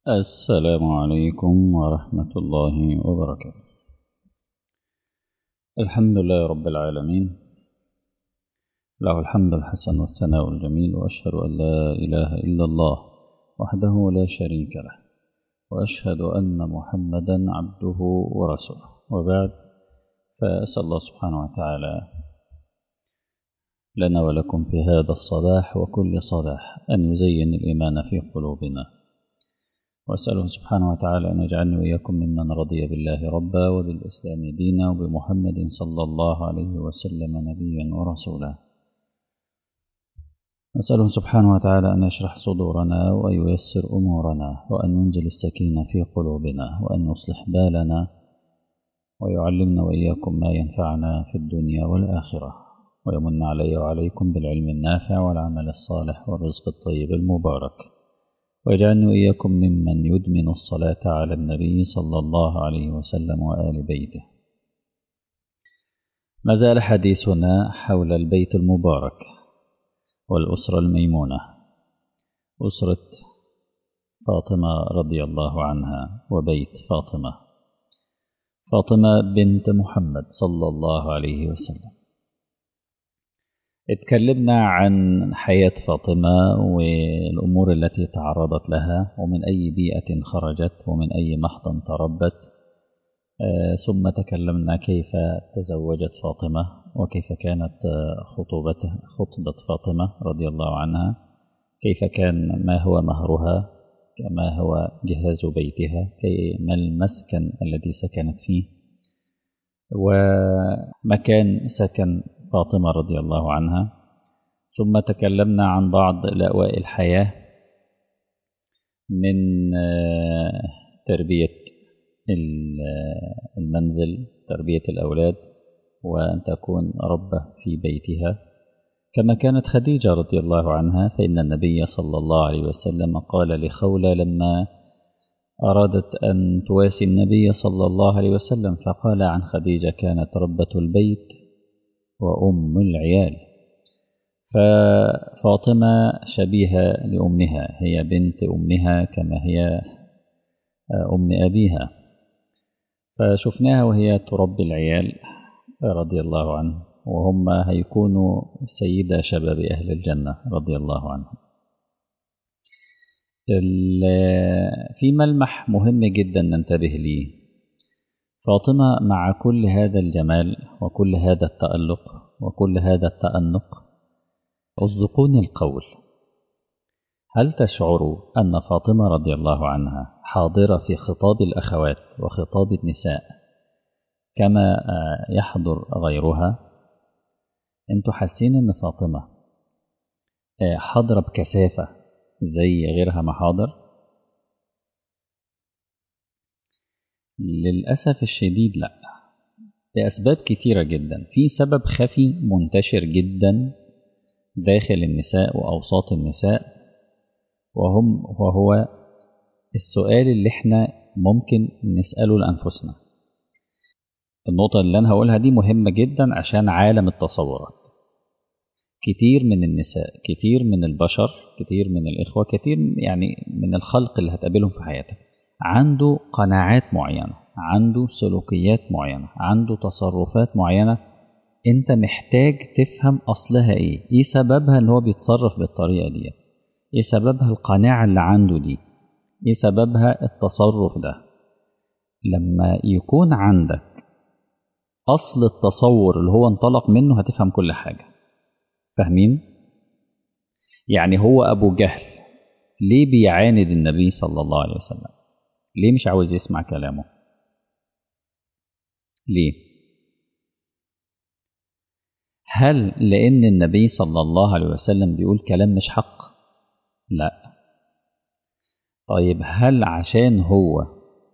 السلام عليكم ورحمة الله وبركاته الحمد لله رب العالمين له الحمد الحسن والثناء الجميل وأشهد أن لا إله إلا الله وحده لا شريك له وأشهد أن محمدا عبده ورسوله وبعد فأسأل الله سبحانه وتعالى لنا ولكم في هذا الصباح وكل صباح أن يزين الإيمان في قلوبنا وأسأله سبحانه وتعالى أن يجعلني وإياكم ممن رضي بالله ربا وبالإسلام دينا وبمحمد صلى الله عليه وسلم نبيا ورسولا نسأله سبحانه وتعالى أن يشرح صدورنا وأن ييسر أمورنا وأن ينزل السكينة في قلوبنا وأن يصلح بالنا ويعلمنا وإياكم ما ينفعنا في الدنيا والآخرة ويمن علي وعليكم بالعلم النافع والعمل الصالح والرزق الطيب المبارك ويجعلني وإياكم ممن يدمن الصلاة على النبي صلى الله عليه وسلم وآل بيته ما زال حديثنا حول البيت المبارك والأسرة الميمونة أسرة فاطمة رضي الله عنها وبيت فاطمة فاطمة بنت محمد صلى الله عليه وسلم اتكلمنا عن حياة فاطمة والأمور التي تعرضت لها ومن أي بيئة خرجت ومن أي محضن تربت ثم تكلمنا كيف تزوجت فاطمة وكيف كانت خطوبتها خطبة فاطمة رضي الله عنها كيف كان ما هو مهرها ما هو جهاز بيتها ما المسكن الذي سكنت فيه ومكان سكن فاطمة رضي الله عنها ثم تكلمنا عن بعض لأواء الحياة من تربية المنزل تربية الأولاد وأن تكون ربة في بيتها كما كانت خديجة رضي الله عنها فإن النبي صلى الله عليه وسلم قال لخولة لما أرادت أن تواسي النبي صلى الله عليه وسلم فقال عن خديجة كانت ربة البيت وأم العيال ففاطمة شبيهة لأمها هي بنت أمها كما هي أم أبيها فشفناها وهي تربي العيال رضي الله عنه وهم هيكونوا سيدة شباب أهل الجنة رضي الله عنهم في ملمح مهم جدا ننتبه ليه فاطمة مع كل هذا الجمال وكل هذا التألق وكل هذا التأنق أصدقوني القول هل تشعروا أن فاطمة رضي الله عنها حاضرة في خطاب الأخوات وخطاب النساء كما يحضر غيرها انتوا حاسين ان فاطمة حاضرة بكثافة زي غيرها محاضر للأسف الشديد لا لأسباب كتيرة جدا في سبب خفي منتشر جدا داخل النساء وأوساط النساء وهم وهو السؤال اللي احنا ممكن نسأله لأنفسنا النقطة اللي أنا هقولها دي مهمة جدا عشان عالم التصورات كتير من النساء كتير من البشر كتير من الإخوة كتير يعني من الخلق اللي هتقابلهم في حياتك عنده قناعات معينة عنده سلوكيات معينة عنده تصرفات معينة انت محتاج تفهم أصلها ايه ايه سببها ان هو بيتصرف بالطريقة دي ايه سببها القناعة اللي عنده دي ايه سببها التصرف ده لما يكون عندك أصل التصور اللي هو انطلق منه هتفهم كل حاجة فاهمين؟ يعني هو أبو جهل ليه بيعاند النبي صلى الله عليه وسلم ليه مش عاوز يسمع كلامه ليه هل لأن النبي صلى الله عليه وسلم بيقول كلام مش حق لا طيب هل عشان هو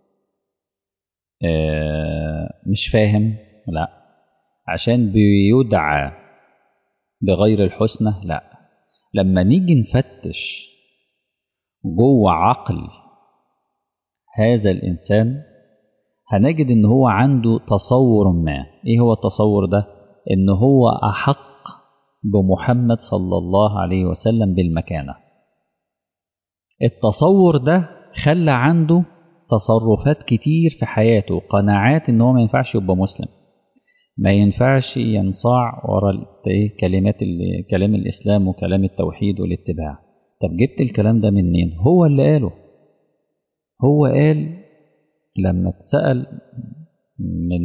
آه مش فاهم لا عشان بيدعى بغير الحسنى لا لما نيجي نفتش جوه عقل هذا الإنسان هنجد إن هو عنده تصور ما إيه هو التصور ده إن هو أحق بمحمد صلى الله عليه وسلم بالمكانة التصور ده خلى عنده تصرفات كتير في حياته قناعات ان هو ما ينفعش يبقى مسلم ما ينفعش ينصاع ورا كلمات كلام الاسلام وكلام التوحيد والاتباع طب جبت الكلام ده منين هو اللي قاله هو قال لما اتسأل من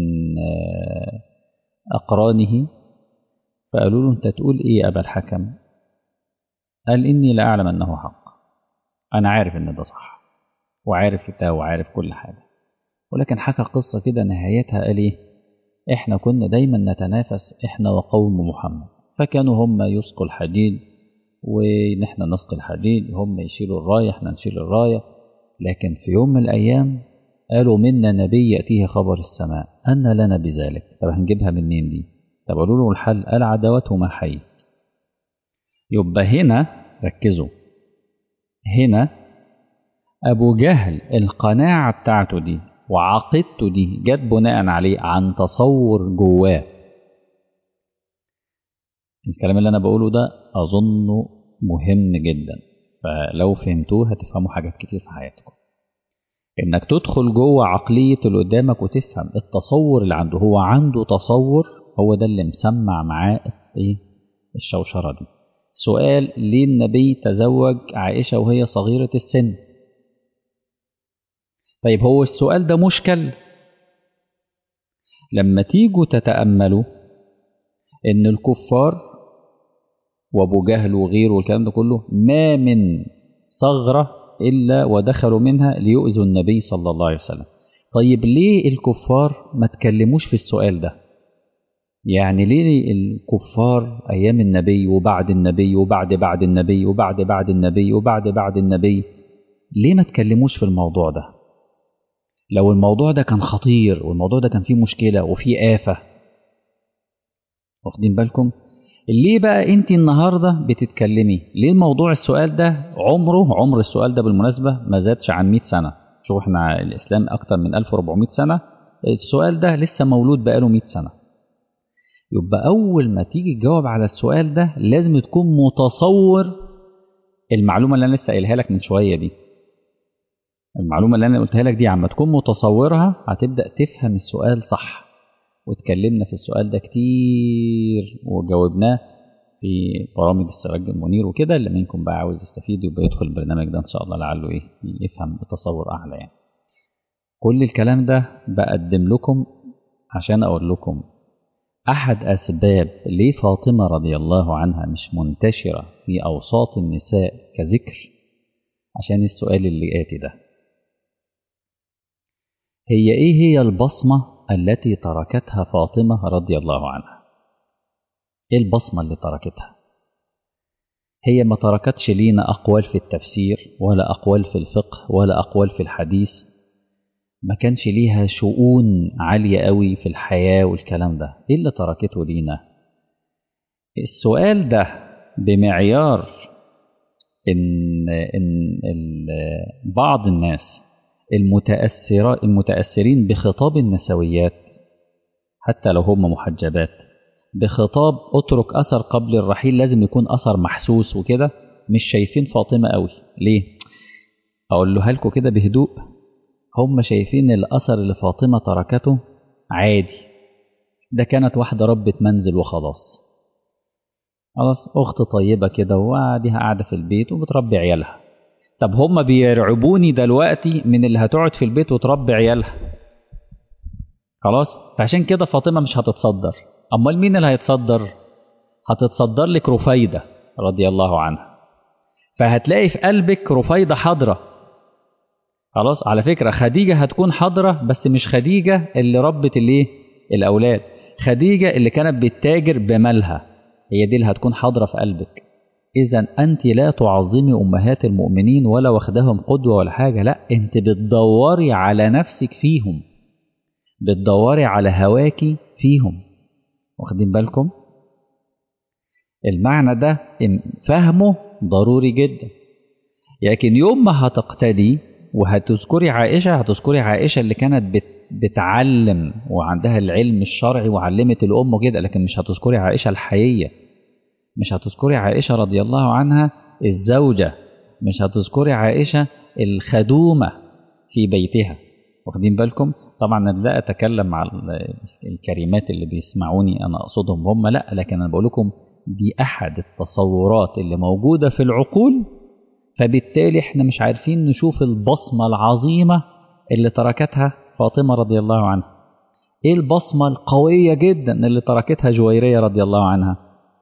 أقرانه فقالوا له أنت تقول إيه أبا الحكم قال إني لا أعلم أنه حق أنا عارف إن ده صح وعارف ده وعارف كل حاجة ولكن حكى قصة كده نهايتها قال إيه إحنا كنا دايما نتنافس إحنا وقوم محمد فكانوا هم يسقوا الحديد ونحن نسقي الحديد هم يشيلوا الراية إحنا نشيل الراية لكن في يوم من الأيام قالوا منا نبي يأتيه خبر السماء أن لنا بذلك طب هنجيبها منين دي طب قالوا له الحل قال عداوته ما حي يبقى هنا ركزوا هنا أبو جهل القناعة بتاعته دي وعقيدته دي جت بناء عليه عن تصور جواه الكلام اللي أنا بقوله ده أظنه مهم جدا فلو فهمتوه هتفهموا حاجات كتير في حياتكم انك تدخل جوه عقلية اللي قدامك وتفهم التصور اللي عنده هو عنده تصور هو ده اللي مسمع معاه ايه الشوشرة دي سؤال ليه النبي تزوج عائشة وهي صغيرة السن طيب هو السؤال ده مشكل لما تيجوا تتأملوا ان الكفار وابو جهل وغيره والكلام ده كله ما من ثغره إلا ودخلوا منها ليؤذوا النبي صلى الله عليه وسلم طيب ليه الكفار ما تكلموش في السؤال ده يعني ليه الكفار أيام النبي وبعد النبي وبعد بعد النبي وبعد بعد النبي وبعد بعد النبي ليه ما تكلموش في الموضوع ده لو الموضوع ده كان خطير والموضوع ده كان فيه مشكلة وفيه آفة واخدين بالكم ليه بقى انت النهارده بتتكلمي ليه الموضوع السؤال ده عمره عمر السؤال ده بالمناسبه ما زادش عن 100 سنه شوف احنا الاسلام اكتر من 1400 سنه السؤال ده لسه مولود بقاله 100 سنه يبقى اول ما تيجي تجاوب على السؤال ده لازم تكون متصور المعلومه اللي انا لسه قايلها لك من شويه دي المعلومه اللي انا قلتها لك دي عما تكون متصورها هتبدا تفهم السؤال صح واتكلمنا في السؤال ده كتير وجاوبناه في برامج السراج المنير وكده اللي منكم بقى عاوز يستفيد يبقى يدخل البرنامج ده ان شاء الله لعله ايه يفهم بتصور اعلى يعني كل الكلام ده بقدم لكم عشان اقول لكم احد اسباب ليه فاطمه رضي الله عنها مش منتشره في اوساط النساء كذكر عشان السؤال اللي اتي ده هي ايه هي البصمه التي تركتها فاطمة رضي الله عنها ايه البصمة اللي تركتها هي ما تركتش لينا أقوال في التفسير ولا أقوال في الفقه ولا أقوال في الحديث ما كانش ليها شؤون عالية قوي في الحياة والكلام ده ايه اللي تركته لينا السؤال ده بمعيار إن, إن, إن بعض الناس المتأثرة المتأثرين بخطاب النسويات حتى لو هم محجبات بخطاب اترك أثر قبل الرحيل لازم يكون أثر محسوس وكده مش شايفين فاطمة قوي ليه؟ أقول له لكم كده بهدوء هم شايفين الأثر اللي فاطمة تركته عادي ده كانت واحدة ربة منزل وخلاص خلاص أخت طيبة كده وقاعدها قاعدة في البيت وبتربي عيالها طب هم بيرعبوني دلوقتي من اللي هتقعد في البيت وتربي عيالها خلاص فعشان كده فاطمه مش هتتصدر امال مين اللي هيتصدر هتتصدر لك رفيده رضي الله عنها فهتلاقي في قلبك رفيده حاضره خلاص على فكره خديجه هتكون حاضره بس مش خديجه اللي ربت الايه الاولاد خديجه اللي كانت بتتاجر بمالها هي دي اللي هتكون حاضره في قلبك إذا أنت لا تعظمي أمهات المؤمنين ولا واخدهم قدوة ولا حاجة لا أنت بتدوري على نفسك فيهم بتدوري على هواكي فيهم واخدين بالكم المعنى ده فهمه ضروري جدا لكن يوم ما هتقتدي وهتذكري عائشة هتذكري عائشة اللي كانت بت بتعلم وعندها العلم الشرعي وعلمت الأم وكده لكن مش هتذكري عائشة الحقيقية مش هتذكري عائشة رضي الله عنها الزوجة مش هتذكري عائشة الخدومة في بيتها واخدين بالكم طبعا أنا لا أتكلم مع الكريمات اللي بيسمعوني أنا أقصدهم هم لا لكن أنا بقول لكم دي أحد التصورات اللي موجودة في العقول فبالتالي احنا مش عارفين نشوف البصمة العظيمة اللي تركتها فاطمة رضي الله عنها ايه البصمة القوية جدا اللي تركتها جويرية رضي الله عنها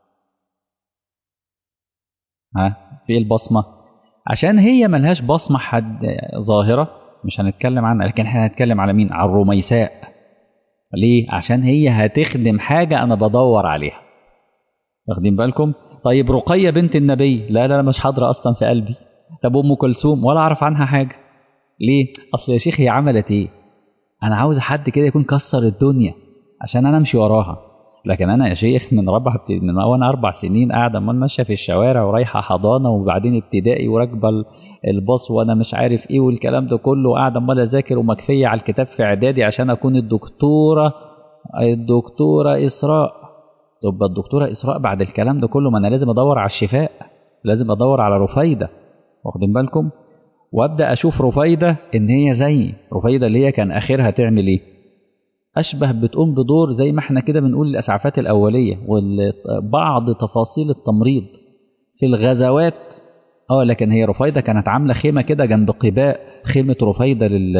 ها في البصمة عشان هي ملهاش بصمة حد ظاهرة مش هنتكلم عنها لكن احنا هنتكلم على مين على الرميساء ليه عشان هي هتخدم حاجة انا بدور عليها واخدين بالكم طيب رقية بنت النبي لا لا مش حاضرة اصلا في قلبي طب ام كلثوم ولا اعرف عنها حاجة ليه اصل يا شيخ هي عملت ايه انا عاوز حد كده يكون كسر الدنيا عشان انا امشي وراها لكن انا يا شيخ من ربع من وانا اربع سنين قاعده امال ماشيه في الشوارع ورايحه حضانه وبعدين ابتدائي وراكبه الباص وانا مش عارف ايه والكلام ده كله وقاعده امال اذاكر ومكفيه على الكتاب في اعدادي عشان اكون الدكتوره الدكتوره اسراء طب الدكتوره اسراء بعد الكلام ده كله ما انا لازم ادور على الشفاء لازم ادور على رفيده واخدين بالكم وابدا اشوف رفيده ان هي زي رفيده اللي هي كان اخرها تعمل ايه اشبه بتقوم بدور زي ما احنا كده بنقول الاسعافات الاوليه وبعض تفاصيل التمريض في الغزوات اه لكن هي رفيده كانت عامله خيمه كده جنب قباء خيمه رفيده لل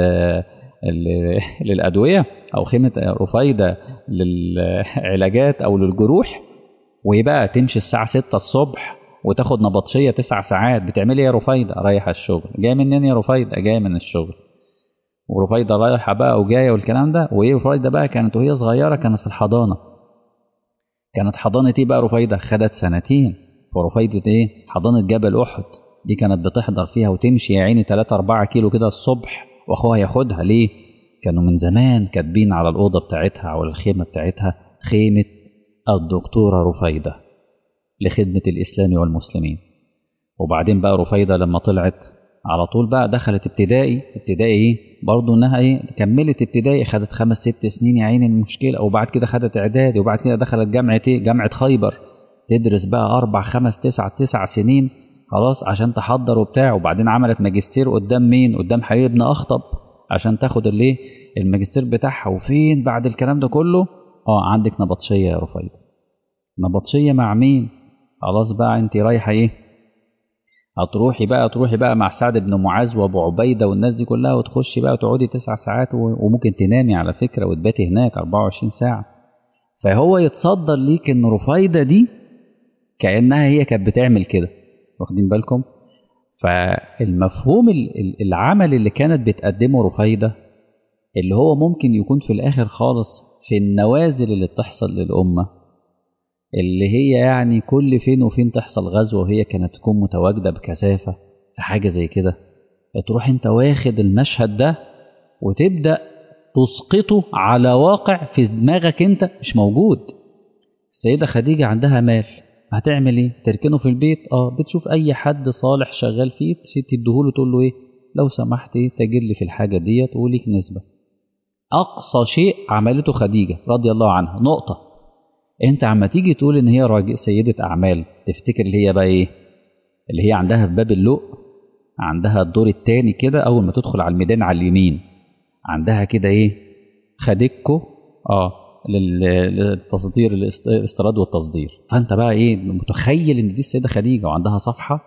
للادويه او خيمه رفيده للعلاجات او للجروح وهي بقى تمشي الساعه 6 الصبح وتاخد نبطشيه تسع ساعات بتعملي ايه يا رفيده رايحه الشغل جايه منين يا رفيده جايه من الشغل ورفيده رايحه بقى وجايه والكلام ده وايه رفيده بقى كانت وهي صغيره كانت في الحضانه كانت حضانه ايه بقى رفيده خدت سنتين فرفيده ايه حضانه جبل احد دي كانت بتحضر فيها وتمشي يا عيني 3 4 كيلو كده الصبح واخوها ياخدها ليه كانوا من زمان كاتبين على الاوضه بتاعتها او الخيمه بتاعتها خيمه الدكتوره رفيده لخدمه الاسلام والمسلمين وبعدين بقى رفيده لما طلعت على طول بقى دخلت ابتدائي ابتدائي ايه برضه انها ايه كملت ابتدائي خدت خمس ست سنين يا عيني المشكله وبعد كده خدت اعدادي وبعد كده دخلت جامعه ايه جامعه خيبر تدرس بقى اربع خمس تسع تسع سنين خلاص عشان تحضر وبتاع وبعدين عملت ماجستير قدام مين قدام حبيب ابن اخطب عشان تاخد الايه الماجستير بتاعها وفين بعد الكلام ده كله اه عندك نبطشيه يا رفيده نبطشيه مع مين خلاص بقى انت رايحه ايه هتروحي بقى تروحي بقى مع سعد بن معاذ وابو عبيده والناس دي كلها وتخشي بقى وتقعدي تسع ساعات وممكن تنامي على فكره وتباتي هناك 24 ساعه فهو يتصدر ليك ان رفيده دي كانها هي كانت بتعمل كده واخدين بالكم فالمفهوم العمل اللي كانت بتقدمه رفيده اللي هو ممكن يكون في الاخر خالص في النوازل اللي بتحصل للامه اللي هي يعني كل فين وفين تحصل غزوة وهي كانت تكون متواجدة بكثافة في حاجة زي كده تروح انت واخد المشهد ده وتبدأ تسقطه على واقع في دماغك انت مش موجود السيدة خديجة عندها مال هتعمل ايه تركنه في البيت اه بتشوف اي حد صالح شغال فيه تديهوله تقول له ايه لو سمحت ايه تاجر لي في الحاجة ديت وليك نسبة اقصى شيء عملته خديجة رضي الله عنها نقطة انت عما تيجي تقول ان هي راجل سيدة اعمال تفتكر اللي هي بقى ايه اللي هي عندها في باب اللؤ عندها الدور التاني كده اول ما تدخل على الميدان على اليمين عندها كده ايه خديجكو اه للتصدير الاستيراد والتصدير فانت بقى ايه متخيل ان دي السيده خديجه وعندها صفحه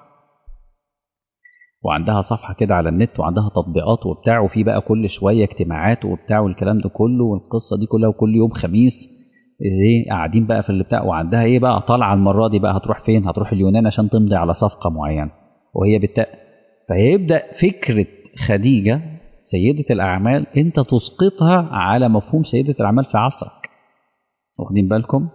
وعندها صفحه كده على النت وعندها تطبيقات وبتاع وفي بقى كل شويه اجتماعات وبتاع والكلام ده كله والقصه دي كلها وكل يوم خميس ايه قاعدين بقى في اللي بتاع وعندها ايه بقى طالعه المره دي بقى هتروح فين هتروح اليونان عشان تمضي على صفقه معينه وهي بتا فيبدا فكره خديجه سيده الاعمال انت تسقطها على مفهوم سيده الاعمال في عصرك واخدين بالكم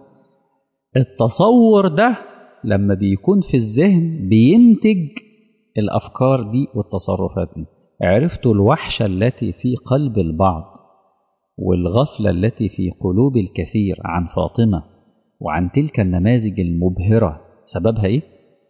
التصور ده لما بيكون في الذهن بينتج الافكار دي والتصرفات دي عرفتوا الوحشه التي في قلب البعض والغفلة التي في قلوب الكثير عن فاطمة وعن تلك النماذج المبهرة سببها إيه؟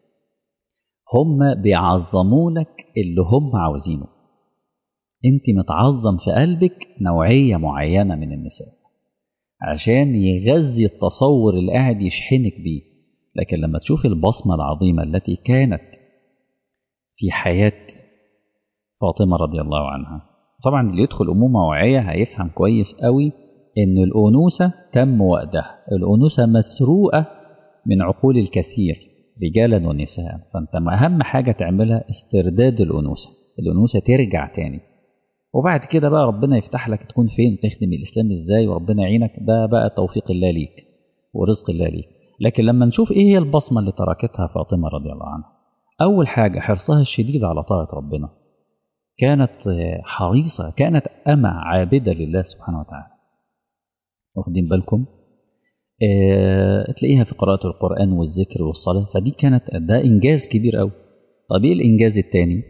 هم بيعظموا لك اللي هم عاوزينه انت متعظم في قلبك نوعية معينة من النساء عشان يغذي التصور اللي قاعد يشحنك بيه لكن لما تشوف البصمة العظيمة التي كانت في حياة فاطمة رضي الله عنها طبعا اللي يدخل أمومة واعية هيفهم كويس قوي إن الأنوثة تم وقتها الأنوثة مسروقة من عقول الكثير رجالا ونساء فأنت أهم حاجة تعملها استرداد الأنوثة الأنوثة ترجع تاني وبعد كده بقى ربنا يفتح لك تكون فين تخدم الإسلام إزاي وربنا يعينك ده بقى توفيق الله ليك ورزق الله ليك لكن لما نشوف إيه هي البصمة اللي تركتها فاطمة رضي الله عنها أول حاجة حرصها الشديد على طاعة ربنا كانت حريصة كانت أمة عابدة لله سبحانه وتعالى واخدين بالكم اه تلاقيها في قراءة القرآن والذكر والصلاة فدي كانت ده إنجاز كبير أوي طب إيه الإنجاز التاني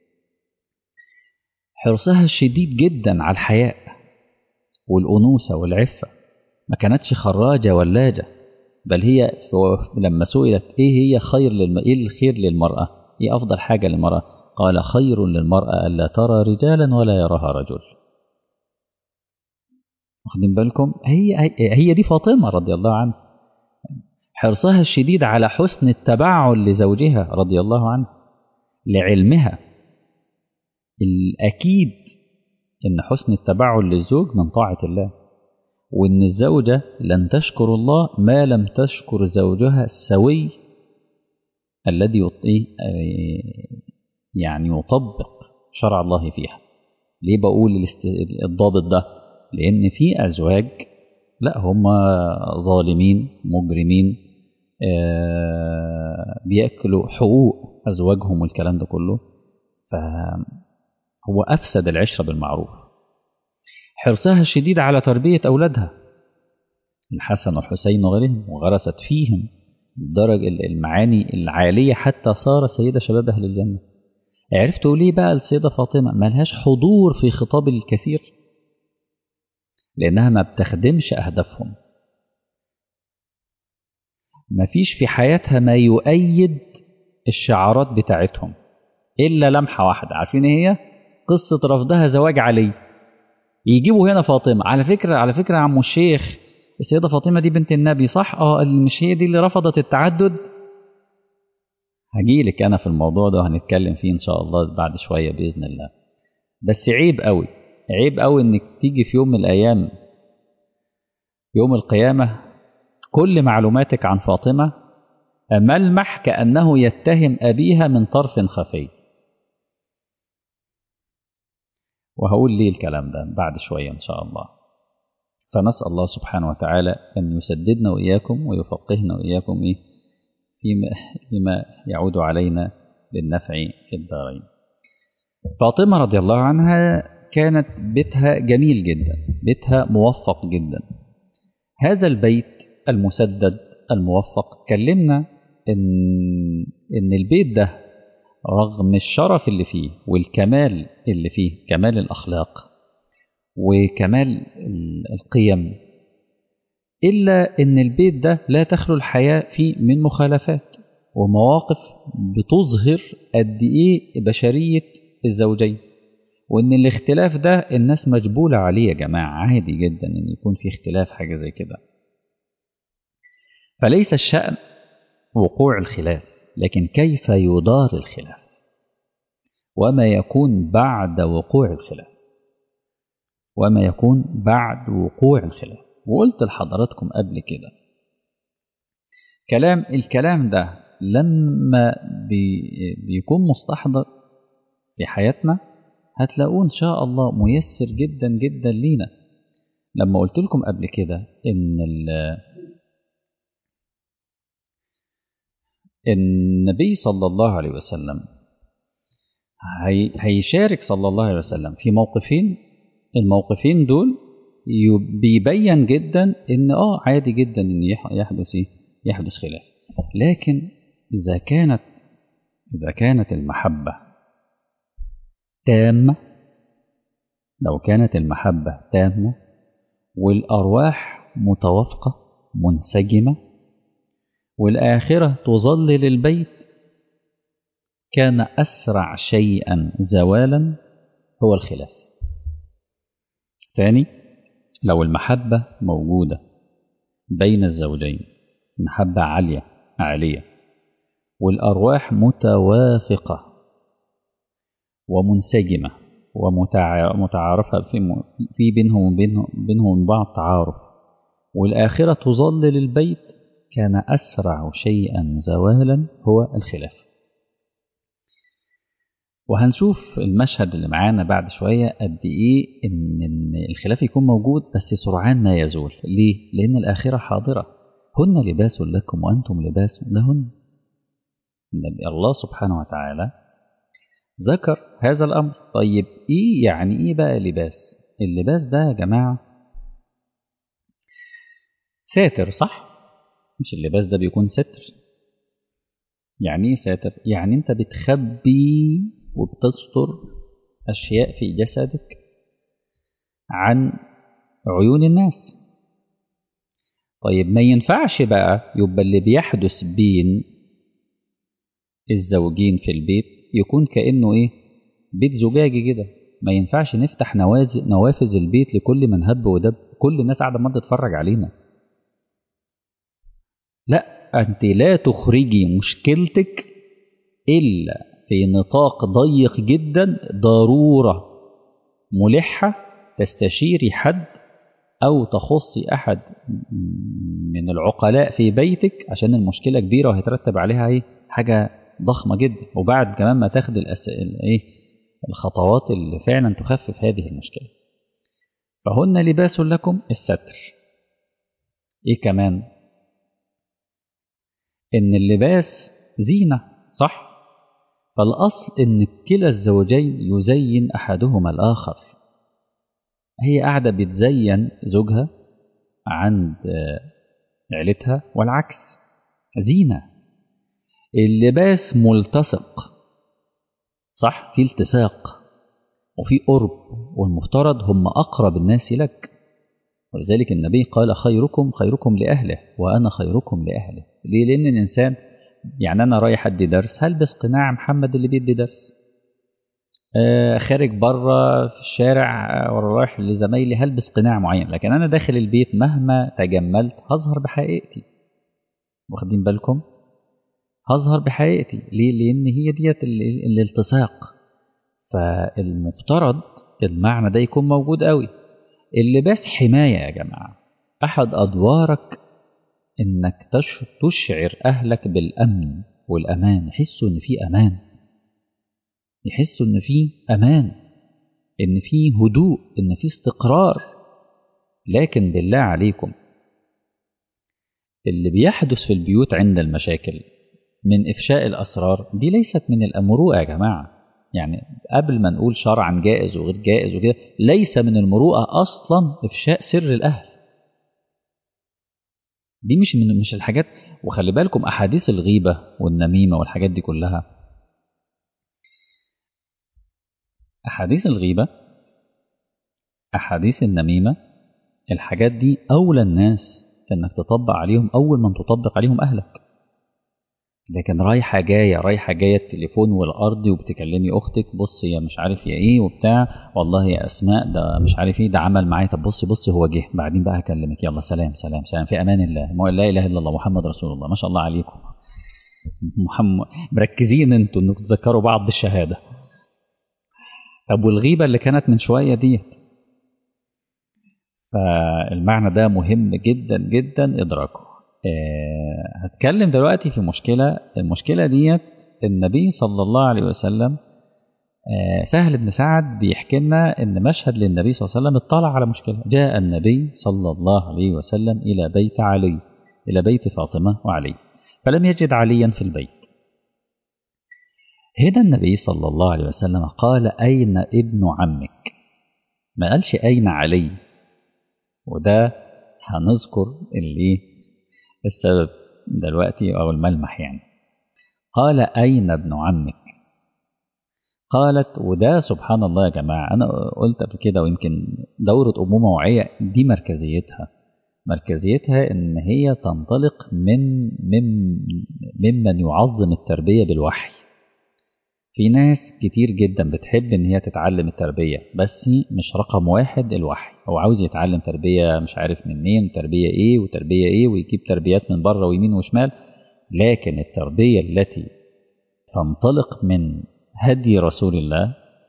حرصها الشديد جدا على الحياء والأنوثة والعفة ما كانتش خراجة ولاجة بل هي لما سئلت إيه هي خير للم... إيه الخير للمرأة إيه أفضل حاجة للمرأة قال خير للمرأة ألا ترى رجالا ولا يراها رجل واخدين بالكم هي هي دي فاطمة رضي الله عنها حرصها الشديد على حسن التبعل لزوجها رضي الله عنه لعلمها الأكيد إن حسن التبعل للزوج من طاعة الله وإن الزوجة لن تشكر الله ما لم تشكر زوجها السوي الذي يعني يطبق شرع الله فيها ليه بقول الضابط ده لأن في أزواج لا هم ظالمين مجرمين بيأكلوا حقوق أزواجهم والكلام ده كله فهو أفسد العشرة بالمعروف حرصها الشديد على تربية أولادها الحسن والحسين وغيرهم وغرست فيهم الدرجة المعاني العالية حتى صار سيدة شباب أهل الجنة عرفتوا ليه بقى السيدة فاطمة ملهاش حضور في خطاب الكثير لأنها ما بتخدمش أهدافهم ما فيش في حياتها ما يؤيد الشعارات بتاعتهم إلا لمحة واحدة عارفين إيه هي قصة رفضها زواج علي يجيبوا هنا فاطمة على فكرة على فكرة يا عم الشيخ السيدة فاطمة دي بنت النبي صح اه مش هي دي اللي رفضت التعدد هجيلك أنا في الموضوع ده وهنتكلم فيه إن شاء الله بعد شوية بإذن الله بس عيب قوي عيب قوي إنك تيجي في يوم من الأيام يوم القيامة كل معلوماتك عن فاطمة ملمح كأنه يتهم أبيها من طرف خفي وهقول ليه الكلام ده بعد شوية إن شاء الله فنسأل الله سبحانه وتعالى أن يسددنا وإياكم ويفقهنا وإياكم إيه فيما, فيما يعود علينا بالنفع في الدارين فاطمة رضي الله عنها كانت بيتها جميل جدا بيتها موفق جدا هذا البيت المسدد الموفق كلمنا إن, إن البيت ده رغم الشرف اللي فيه والكمال اللي فيه كمال الأخلاق وكمال القيم إلا إن البيت ده لا تخلو الحياة فيه من مخالفات ومواقف بتظهر قد إيه بشرية الزوجين وإن الاختلاف ده الناس مجبولة عليه يا جماعة عادي جدا إن يكون في اختلاف حاجة زي كده فليس الشأن وقوع الخلاف لكن كيف يدار الخلاف وما يكون بعد وقوع الخلاف وما يكون بعد وقوع الخلاف وقلت لحضراتكم قبل كده كلام الكلام ده لما بي بيكون مستحضر في حياتنا هتلاقوه ان شاء الله ميسر جدا جدا لينا لما قلت لكم قبل كده ان النبي صلى الله عليه وسلم هي هيشارك صلى الله عليه وسلم في موقفين الموقفين دول بيبين جدا ان اه عادي جدا ان يحدث يحدث خلاف لكن اذا كانت اذا كانت المحبه تامه لو كانت المحبه تامه والارواح متوافقه منسجمه والاخره تظلل البيت كان اسرع شيئا زوالا هو الخلاف ثاني لو المحبة موجودة بين الزوجين محبة عالية عالية والأرواح متوافقة ومنسجمة ومتعارفة في, في بينهم وبينهم بينهم بعض تعارف والآخرة تظلل البيت كان أسرع شيئا زوالا هو الخلاف وهنشوف المشهد اللي معانا بعد شوية قد إيه إن, إن الخلاف يكون موجود بس سرعان ما يزول ليه؟ لأن الآخرة حاضرة هن لباس لكم وأنتم لباس لهن النبي الله سبحانه وتعالى ذكر هذا الأمر طيب إيه يعني إيه بقى لباس اللباس ده يا جماعة ساتر صح مش اللباس ده بيكون ستر يعني ايه ساتر يعني انت بتخبي وبتستر اشياء في جسدك عن عيون الناس طيب ما ينفعش بقى يبقى اللي بيحدث بين الزوجين في البيت يكون كأنه ايه بيت زجاجي كده ما ينفعش نفتح نوافذ البيت لكل من هب ودب كل الناس قاعده ما تتفرج علينا لا أنت لا تخرجي مشكلتك إلا في نطاق ضيق جدا ضرورة ملحة تستشيري حد أو تخصي أحد من العقلاء في بيتك عشان المشكلة كبيرة وهيترتب عليها إيه حاجة ضخمة جدا وبعد كمان ما تاخد الأس... إيه الخطوات اللي فعلا تخفف هذه المشكلة فهن لباس لكم الستر إيه كمان إن اللباس زينة صح؟ فالأصل إن كلا الزوجين يزين أحدهما الآخر هي قاعدة بتزين زوجها عند عيلتها والعكس زينة اللباس ملتصق صح؟ في التصاق وفي قرب والمفترض هم أقرب الناس لك ولذلك النبي قال خيركم خيركم لأهله وأنا خيركم لأهله ليه؟ لأن الإنسان يعني أنا رايح أدي درس هلبس قناع محمد اللي بيدي درس آه خارج بره في الشارع آه رايح لزمايلي هلبس قناع معين لكن أنا داخل البيت مهما تجملت هظهر بحقيقتي واخدين بالكم هظهر بحقيقتي ليه لأن هي ديت الالتصاق فالمفترض المعنى ده يكون موجود قوي اللباس حماية يا جماعة أحد أدوارك إنك تشعر أهلك بالأمن والأمان يحسوا إن في أمان يحسوا إن في أمان إن في هدوء إن في استقرار لكن بالله عليكم اللي بيحدث في البيوت عند المشاكل من إفشاء الأسرار دي ليست من المروءة يا جماعة يعني قبل ما نقول شرعا جائز وغير جائز وكده ليس من المروءة أصلا إفشاء سر الأهل دي مش من مش الحاجات وخلي بالكم أحاديث الغيبة والنميمة والحاجات دي كلها أحاديث الغيبة أحاديث النميمة الحاجات دي أولى الناس في إنك تطبق عليهم أول من تطبق عليهم أهلك لكن رايحه جايه رايحه جايه التليفون والارض وبتكلمي اختك بص يا مش عارف يا ايه وبتاع والله يا اسماء ده مش عارف ايه ده عمل معايا طب بصي بصي هو جه بعدين بقى هكلمك يلا سلام سلام سلام في امان الله لا اله الا الله محمد رسول الله ما شاء الله عليكم محمد مركزين انتوا انكم تذكروا بعض بالشهاده طب والغيبه اللي كانت من شويه ديت فالمعنى ده مهم جدا جدا ادراكه أه هتكلم دلوقتي في مشكلة المشكلة ديت النبي صلى الله عليه وسلم أه سهل بن سعد بيحكي لنا ان مشهد للنبي صلى الله عليه وسلم اطلع على مشكلة جاء النبي صلى الله عليه وسلم الى بيت علي الى بيت فاطمة وعلي فلم يجد عليا في البيت هنا النبي صلى الله عليه وسلم قال أين ابن عمك ما قالش أين علي وده هنذكر اللي السبب دلوقتي أو الملمح يعني قال أين ابن عمك قالت وده سبحان الله يا جماعة أنا قلت قبل كده ويمكن دورة أمومة وعية دي مركزيتها مركزيتها إن هي تنطلق من من ممن يعظم التربية بالوحي في ناس كتير جدا بتحب ان هي تتعلم التربية بس مش رقم واحد الوحي هو عاوز يتعلم تربية مش عارف منين تربية ايه وتربية ايه ويجيب تربيات من بره ويمين وشمال لكن التربية التي تنطلق من هدي رسول الله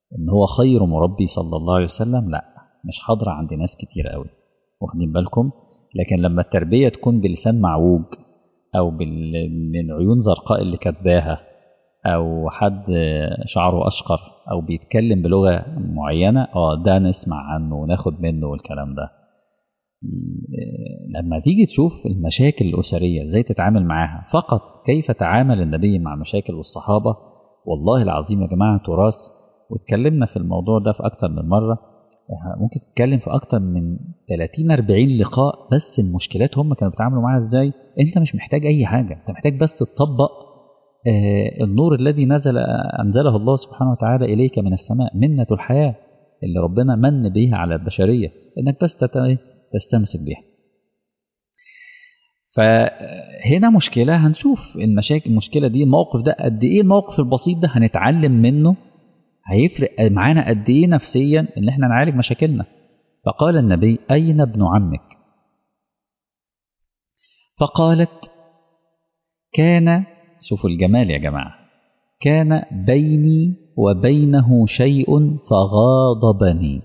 ان هو خير مربي صلى الله عليه وسلم لا مش حاضره عند ناس كتير قوي واخدين بالكم لكن لما التربيه تكون بلسان معوج او بال... من عيون زرقاء اللي كاتباها او حد شعره اشقر او بيتكلم بلغه معينه اه ده نسمع عنه وناخد منه والكلام ده لما تيجي تشوف المشاكل الاسريه ازاي تتعامل معاها فقط كيف تعامل النبي مع المشاكل والصحابه والله العظيم يا جماعه تراث واتكلمنا في الموضوع ده في اكتر من مره ممكن تتكلم في اكتر من 30 40 لقاء بس المشكلات هم كانوا بيتعاملوا معاها ازاي انت مش محتاج اي حاجه انت محتاج بس تطبق آه النور الذي نزل انزله الله سبحانه وتعالى اليك من السماء منه الحياه اللي ربنا من بيها على البشريه انك بس تستمسك بيها فهنا مشكله هنشوف المشاكل المشكله دي الموقف ده قد ايه الموقف البسيط ده هنتعلم منه هيفرق معانا قد ايه نفسيا ان احنا نعالج مشاكلنا فقال النبي اين ابن عمك فقالت كان شوفوا الجمال يا جماعه كان بيني وبينه شيء فغاضبني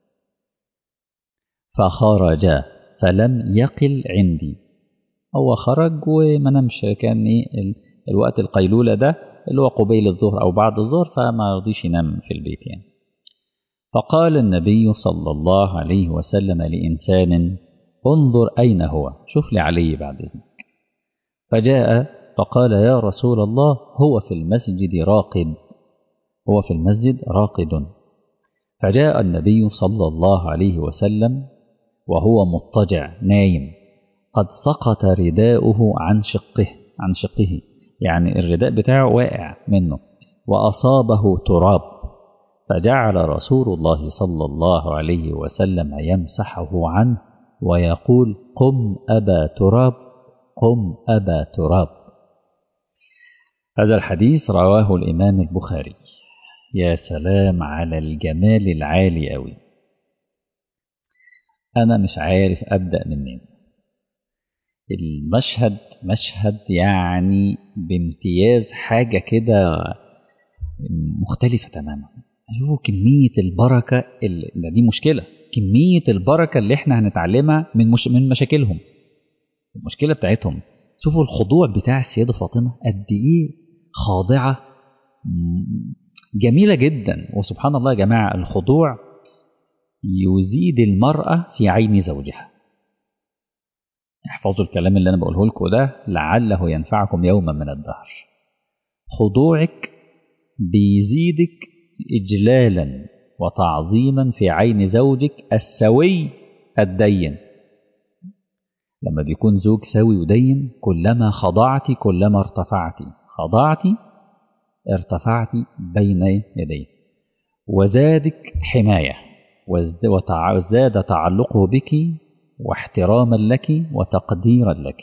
فخرج فلم يقل عندي هو خرج وما نمش كان ايه الوقت القيلوله ده اللي هو قبيل الظهر أو بعد الظهر فما رضيش ينام في البيت يعني فقال النبي صلى الله عليه وسلم لإنسان انظر أين هو شوف لي علي بعد إذنك فجاء فقال يا رسول الله هو في المسجد راقد هو في المسجد راقد فجاء النبي صلى الله عليه وسلم وهو مضطجع نايم قد سقط رداؤه عن شقه عن شقه يعني الرداء بتاعه واقع منه وأصابه تراب فجعل رسول الله صلى الله عليه وسلم يمسحه عنه ويقول قم أبا تراب قم أبا تراب هذا الحديث رواه الإمام البخاري يا سلام على الجمال العالي أوي أنا مش عارف أبدأ منين المشهد مشهد يعني بامتياز حاجة كده مختلفة تماما شوفوا كمية البركة اللي دي مشكلة كمية البركة اللي احنا هنتعلمها من مش من مشاكلهم المشكلة بتاعتهم شوفوا الخضوع بتاع السيدة فاطمة قد ايه خاضعة جميلة جدا وسبحان الله يا جماعة الخضوع يزيد المرأة في عين زوجها احفظوا الكلام اللي انا بقوله لكم ده لعله ينفعكم يوما من الدهر خضوعك بيزيدك اجلالا وتعظيما في عين زوجك السوي الدين لما بيكون زوج سوي ودين كلما خضعت كلما ارتفعت خضعت ارتفعت بين يديه وزادك حمايه وزاد تعلقه بك واحتراما لك وتقديرا لك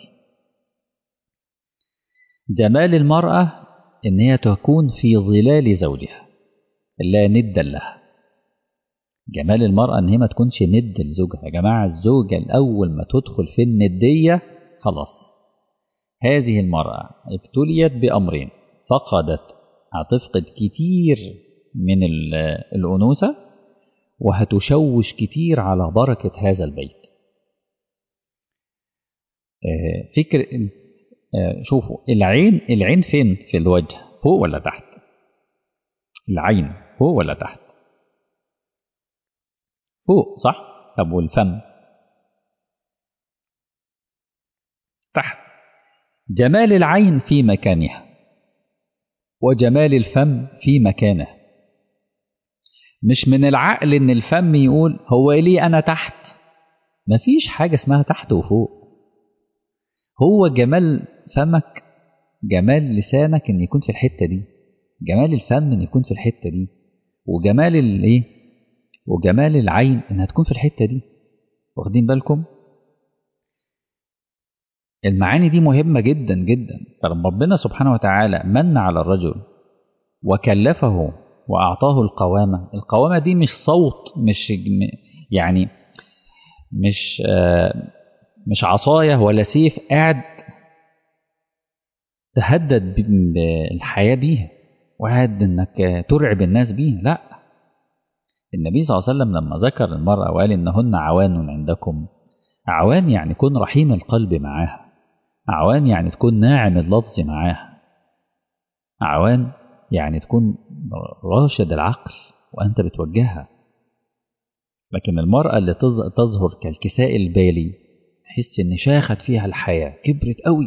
جمال المرأة إن هي تكون في ظلال زوجها لا ند لها جمال المرأة إن هي ما تكونش ند لزوجها يا جماعة الزوجة الأول ما تدخل في الندية خلاص هذه المرأة ابتليت بأمرين فقدت هتفقد كتير من الأنوثة وهتشوش كتير على بركة هذا البيت فكر شوفوا العين العين فين في الوجه فوق ولا تحت العين فوق ولا تحت فوق صح طب والفم تحت جمال العين في مكانها وجمال الفم في مكانه مش من العقل ان الفم يقول هو ليه انا تحت مفيش حاجه اسمها تحت وفوق هو جمال فمك جمال لسانك ان يكون في الحته دي جمال الفم ان يكون في الحته دي وجمال الايه وجمال العين انها تكون في الحته دي واخدين بالكم المعاني دي مهمه جدا جدا فلما ربنا سبحانه وتعالى من على الرجل وكلفه واعطاه القوامه القوامه دي مش صوت مش يعني مش آه مش عصايه ولا سيف قاعد تهدد بالحياه بيها وقاعد انك ترعب الناس بيها لا النبي صلى الله عليه وسلم لما ذكر المرأة وقال إنهن عوان عندكم عوان يعني تكون رحيم القلب معاها عوان يعني تكون ناعم اللفظ معاها عوان يعني تكون راشد العقل وأنت بتوجهها لكن المرأة اللي تظهر كالكساء البالي تحس إن شاخت فيها الحياة كبرت قوي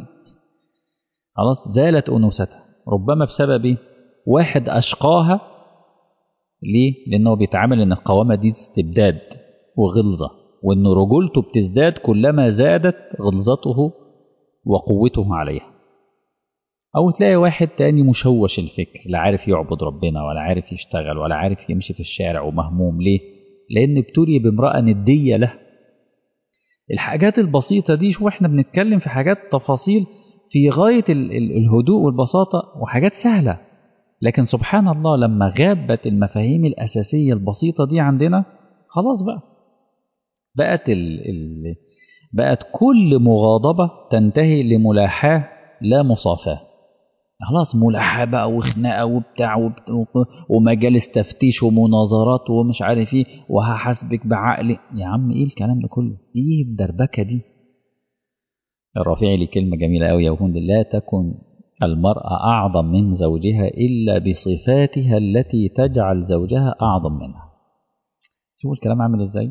خلاص زالت أنوثتها ربما بسبب واحد أشقاها ليه؟ لأنه بيتعامل إن القوامة دي استبداد وغلظة وإن رجولته بتزداد كلما زادت غلظته وقوته عليها أو تلاقي واحد تاني مشوش الفكر لا عارف يعبد ربنا ولا عارف يشتغل ولا عارف يمشي في الشارع ومهموم ليه؟ لأن ابتلي بامرأة ندية له الحاجات البسيطة دي شو احنا بنتكلم في حاجات تفاصيل في غاية الهدوء والبساطة وحاجات سهلة لكن سبحان الله لما غابت المفاهيم الأساسية البسيطة دي عندنا خلاص بقى بقت ال ال بقت كل مغاضبة تنتهي لملاحاة لا مصافاة خلاص ملاحاة بقى وخناقة وبتاع ومجالس تفتيش ومناظرات ومش عارف ايه وهحاسبك بعقلي يا عم ايه الكلام ده كله؟ ايه الدربكة دي؟ الرافعي لي كلمة جميلة قوي يقول لا تكن المرأة أعظم من زوجها إلا بصفاتها التي تجعل زوجها أعظم منها شوفوا الكلام عامل إزاي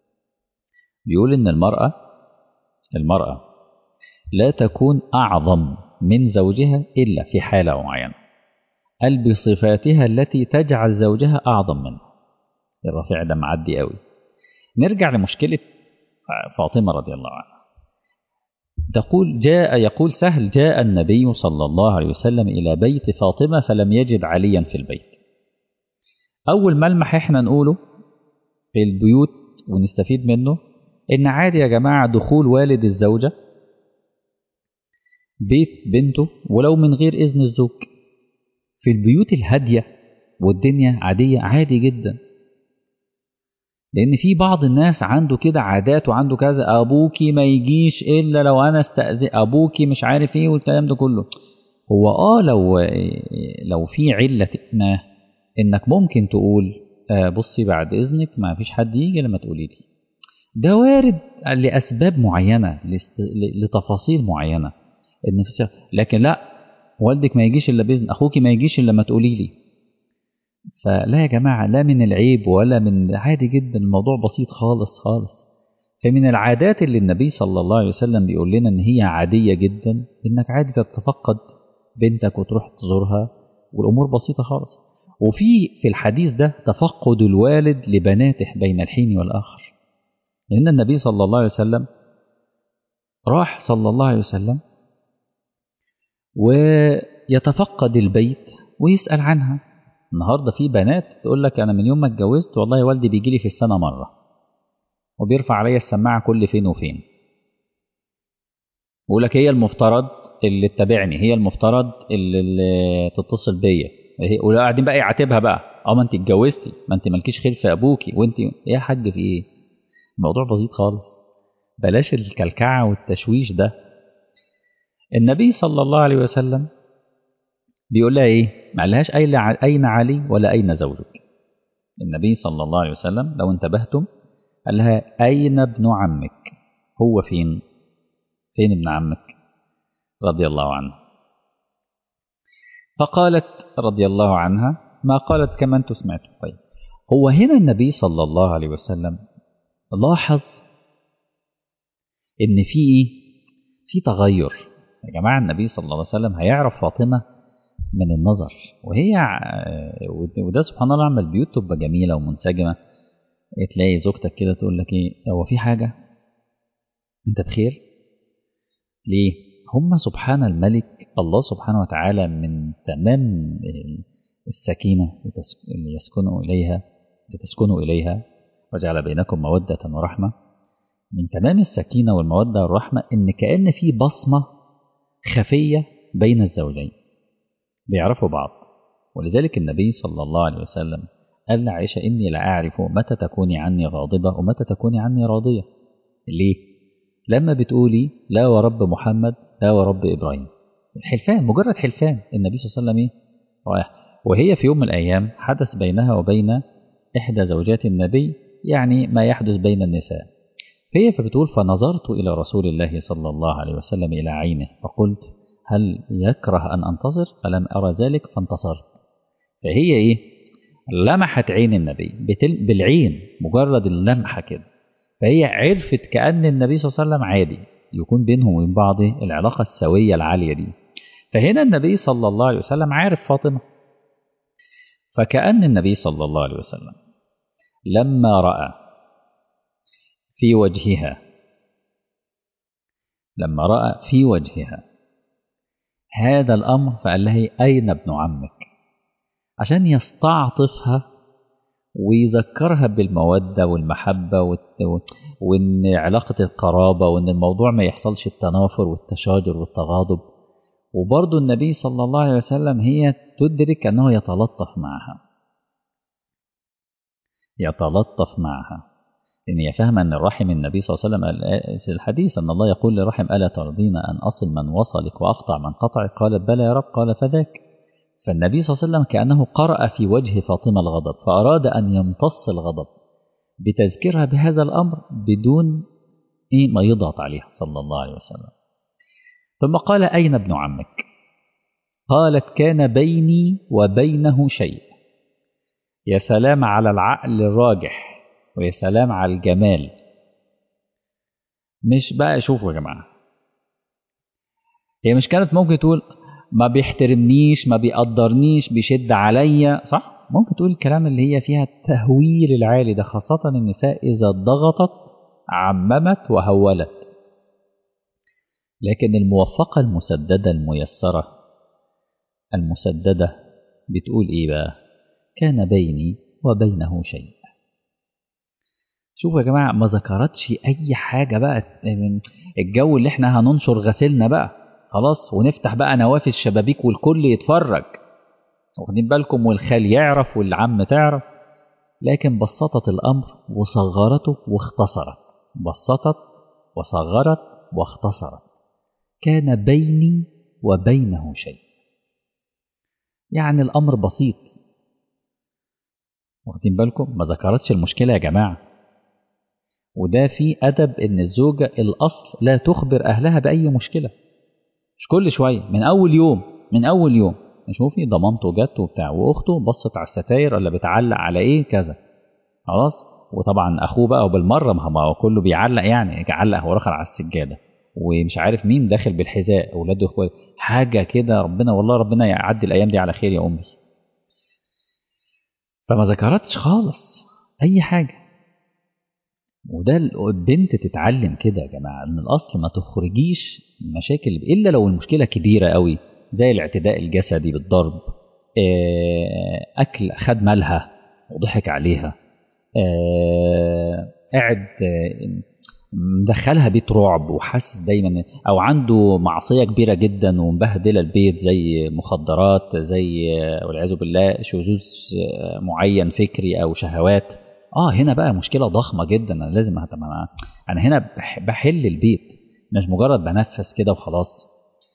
بيقول إن المرأة المرأة لا تكون أعظم من زوجها إلا في حالة معينة قال بصفاتها التي تجعل زوجها أعظم منها الرافع ده معدي قوي نرجع لمشكلة فاطمة رضي الله عنها تقول جاء يقول سهل جاء النبي صلى الله عليه وسلم إلى بيت فاطمة فلم يجد عليا في البيت أول ملمح إحنا نقوله في البيوت ونستفيد منه إن عادي يا جماعة دخول والد الزوجة بيت بنته ولو من غير إذن الزوج في البيوت الهادية والدنيا عادية عادي جدا لأن في بعض الناس عنده كده عادات وعنده كذا أبوكي ما يجيش إلا لو أنا استأذن أبوكي مش عارف إيه والكلام ده كله هو آه لو لو في علة ما إنك ممكن تقول آه بصي بعد إذنك ما فيش حد يجي لما تقولي لي ده وارد لأسباب معينة لتفاصيل معينة إن لكن لا والدك ما يجيش إلا بإذن أخوك ما يجيش إلا لما تقولي لي فلا يا جماعة لا من العيب ولا من عادي جدا الموضوع بسيط خالص خالص فمن العادات اللي النبي صلى الله عليه وسلم بيقول لنا ان هي عادية جدا انك عادي تتفقد بنتك وتروح تزورها والامور بسيطة خالص وفي في الحديث ده تفقد الوالد لبناته بين الحين والاخر لان النبي صلى الله عليه وسلم راح صلى الله عليه وسلم ويتفقد البيت ويسأل عنها النهارده في بنات تقول لك انا من يوم ما اتجوزت والله والدي بيجي لي في السنه مره وبيرفع عليا السماعه كل فين وفين بيقول لك هي المفترض اللي تتابعني هي المفترض اللي, اللي تتصل بيا ولو قاعدين بقى يعاتبها بقى اه ما انت اتجوزتي ما انت مالكيش خير في ابوكي وانت ايه يا حاج في ايه الموضوع بسيط خالص بلاش الكلكعه والتشويش ده النبي صلى الله عليه وسلم بيقول لها ايه ما قالهاش اين علي ولا اين زوجك النبي صلى الله عليه وسلم لو انتبهتم قال لها اين ابن عمك هو فين فين ابن عمك رضي الله عنه فقالت رضي الله عنها ما قالت كما انتم سمعتوا طيب هو هنا النبي صلى الله عليه وسلم لاحظ ان في ايه في تغير يا جماعه النبي صلى الله عليه وسلم هيعرف فاطمه من النظر وهي وده سبحان الله لما البيوت تبقى جميله ومنسجمه تلاقي زوجتك كده تقول لك ايه هو في حاجه انت بخير ليه هم سبحان الملك الله سبحانه وتعالى من تمام السكينه اللي يسكنوا اليها لتسكنوا اليها وجعل بينكم موده ورحمه من تمام السكينه والموده والرحمه ان كان في بصمه خفيه بين الزوجين بيعرفوا بعض ولذلك النبي صلى الله عليه وسلم قال لعائشة إني لأعرف متى تكوني عني غاضبة ومتى تكوني عني راضية ليه؟ لما بتقولي لا ورب محمد لا ورب إبراهيم الحلفان مجرد حلفان النبي صلى الله عليه وسلم إيه؟ وهي في يوم من الأيام حدث بينها وبين إحدى زوجات النبي يعني ما يحدث بين النساء هي فبتقول فنظرت إلى رسول الله صلى الله عليه وسلم إلى عينه فقلت هل يكره أن أنتظر فلم أرى ذلك فانتصرت فهي إيه لمحت عين النبي بتل... بالعين مجرد اللمحة كده فهي عرفت كأن النبي صلى الله عليه وسلم عادي يكون بينهم وبين بعض العلاقة السوية العالية دي فهنا النبي صلى الله عليه وسلم عارف فاطمة فكأن النبي صلى الله عليه وسلم لما رأى في وجهها لما رأى في وجهها هذا الأمر فقال لها أين ابن عمك عشان يستعطفها ويذكرها بالمودة والمحبة وإن علاقة القرابة وإن الموضوع ما يحصلش التنافر والتشاجر والتغاضب وبرضه النبي صلى الله عليه وسلم هي تدرك أنه يتلطف معها يتلطف معها إن هي فاهمة أن الرحم النبي صلى الله عليه وسلم في الحديث أن الله يقول لرحم ألا ترضين أن أصل من وصلك وأقطع من قطعك قالت بلى يا رب قال فذاك فالنبي صلى الله عليه وسلم كأنه قرأ في وجه فاطمة الغضب فأراد أن يمتص الغضب بتذكيرها بهذا الأمر بدون إيه ما يضغط عليها صلى الله عليه وسلم ثم قال أين ابن عمك قالت كان بيني وبينه شيء يا سلام على العقل الراجح ويا سلام على الجمال مش بقى شوفوا يا جماعة هي مش كانت ممكن تقول ما بيحترمنيش ما بيقدرنيش بيشد عليا صح ممكن تقول الكلام اللي هي فيها التهويل العالي ده خاصة النساء إذا ضغطت عممت وهولت لكن الموفقة المسددة الميسرة المسددة بتقول إيه بقى كان بيني وبينه شيء شوفوا يا جماعة ما ذكرتش أي حاجة بقى من الجو اللي احنا هننشر غسيلنا بقى خلاص ونفتح بقى نوافذ الشبابيك والكل يتفرج واخدين بالكم والخال يعرف والعم تعرف لكن بسطت الأمر وصغرته واختصرت بسطت وصغرت واختصرت كان بيني وبينه شيء يعني الأمر بسيط واخدين بالكم ما ذكرتش المشكلة يا جماعة وده في أدب إن الزوجة الأصل لا تخبر أهلها بأي مشكلة مش كل شوية من أول يوم من أول يوم شوفي ضمانته جت وبتاع وأخته بصت على الستاير ولا بتعلق على إيه كذا خلاص وطبعا أخوه بقى وبالمرة ما هو كله بيعلق يعني يعلق هو رخر على السجادة ومش عارف مين داخل بالحذاء أولاده إخوات حاجة كده ربنا والله ربنا يعدي الأيام دي على خير يا أمي فما ذكرتش خالص أي حاجة وده البنت تتعلم كده يا جماعة إن الأصل ما تخرجيش مشاكل إلا لو المشكلة كبيرة قوي زي الاعتداء الجسدي بالضرب أكل خد مالها وضحك عليها قاعد مدخلها بيت رعب وحاسس دايما او عنده معصيه كبيره جدا ومبهدله البيت زي مخدرات زي والعياذ بالله شذوذ معين فكري او شهوات اه هنا بقى مشكله ضخمه جدا انا لازم أهتم انا هنا بحل البيت مش مجرد بنفس كده وخلاص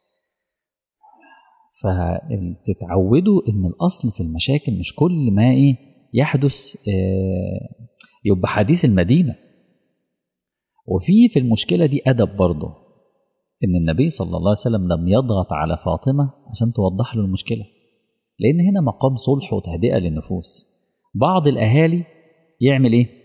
فتتعودوا ان الاصل في المشاكل مش كل ما ايه يحدث آه يبقى حديث المدينه وفي في المشكله دي ادب برضه ان النبي صلى الله عليه وسلم لم يضغط على فاطمه عشان توضح له المشكله لان هنا مقام صلح وتهدئه للنفوس بعض الاهالي يعمل ايه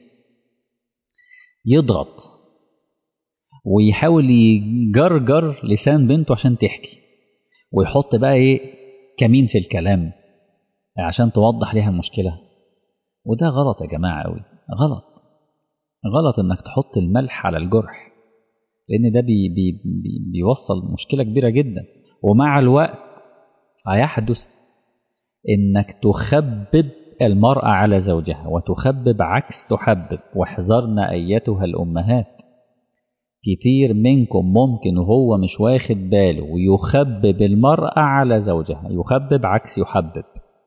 يضغط ويحاول يجرجر لسان بنته عشان تحكي ويحط بقى ايه كمين في الكلام عشان توضح ليها المشكله وده غلط يا جماعه قوي غلط غلط انك تحط الملح على الجرح لان ده بي بي بي بيوصل مشكله كبيره جدا ومع الوقت هيحدث انك تخبب المرأة على زوجها وتخبب عكس تحبب واحذرنا أيتها الأمهات كتير منكم ممكن وهو مش واخد باله ويخبب المرأة على زوجها يخبب عكس يحبب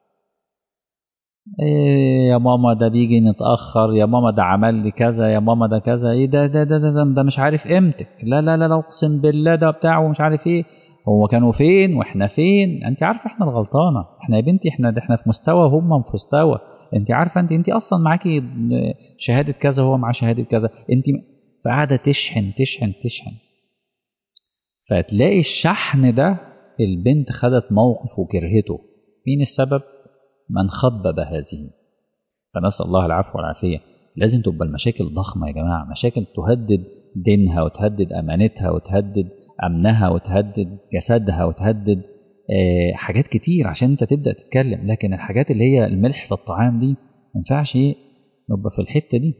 إيه يا ماما ده بيجي متأخر يا ماما ده عمل لي كذا يا ماما ده كذا ايه ده ده ده ده, ده, ده مش عارف قيمتك لا لا لا لا اقسم بالله ده بتاع ومش عارف ايه هو كانوا فين واحنا فين انت عارفه احنا الغلطانه احنا يا بنتي احنا احنا في مستوى هم في مستوى انت عارفه انت انت اصلا معاكي شهاده كذا هو معاه شهاده كذا انت فقاعده تشحن تشحن تشحن فتلاقي الشحن ده البنت خدت موقف وكرهته مين السبب من خبب هذه فنسال الله العفو والعافيه لازم تبقى المشاكل ضخمه يا جماعه مشاكل تهدد دينها وتهدد امانتها وتهدد امنها وتهدد جسدها وتهدد آه حاجات كتير عشان انت تبدا تتكلم لكن الحاجات اللي هي الملح في الطعام دي ما ينفعش نبقى في الحته دي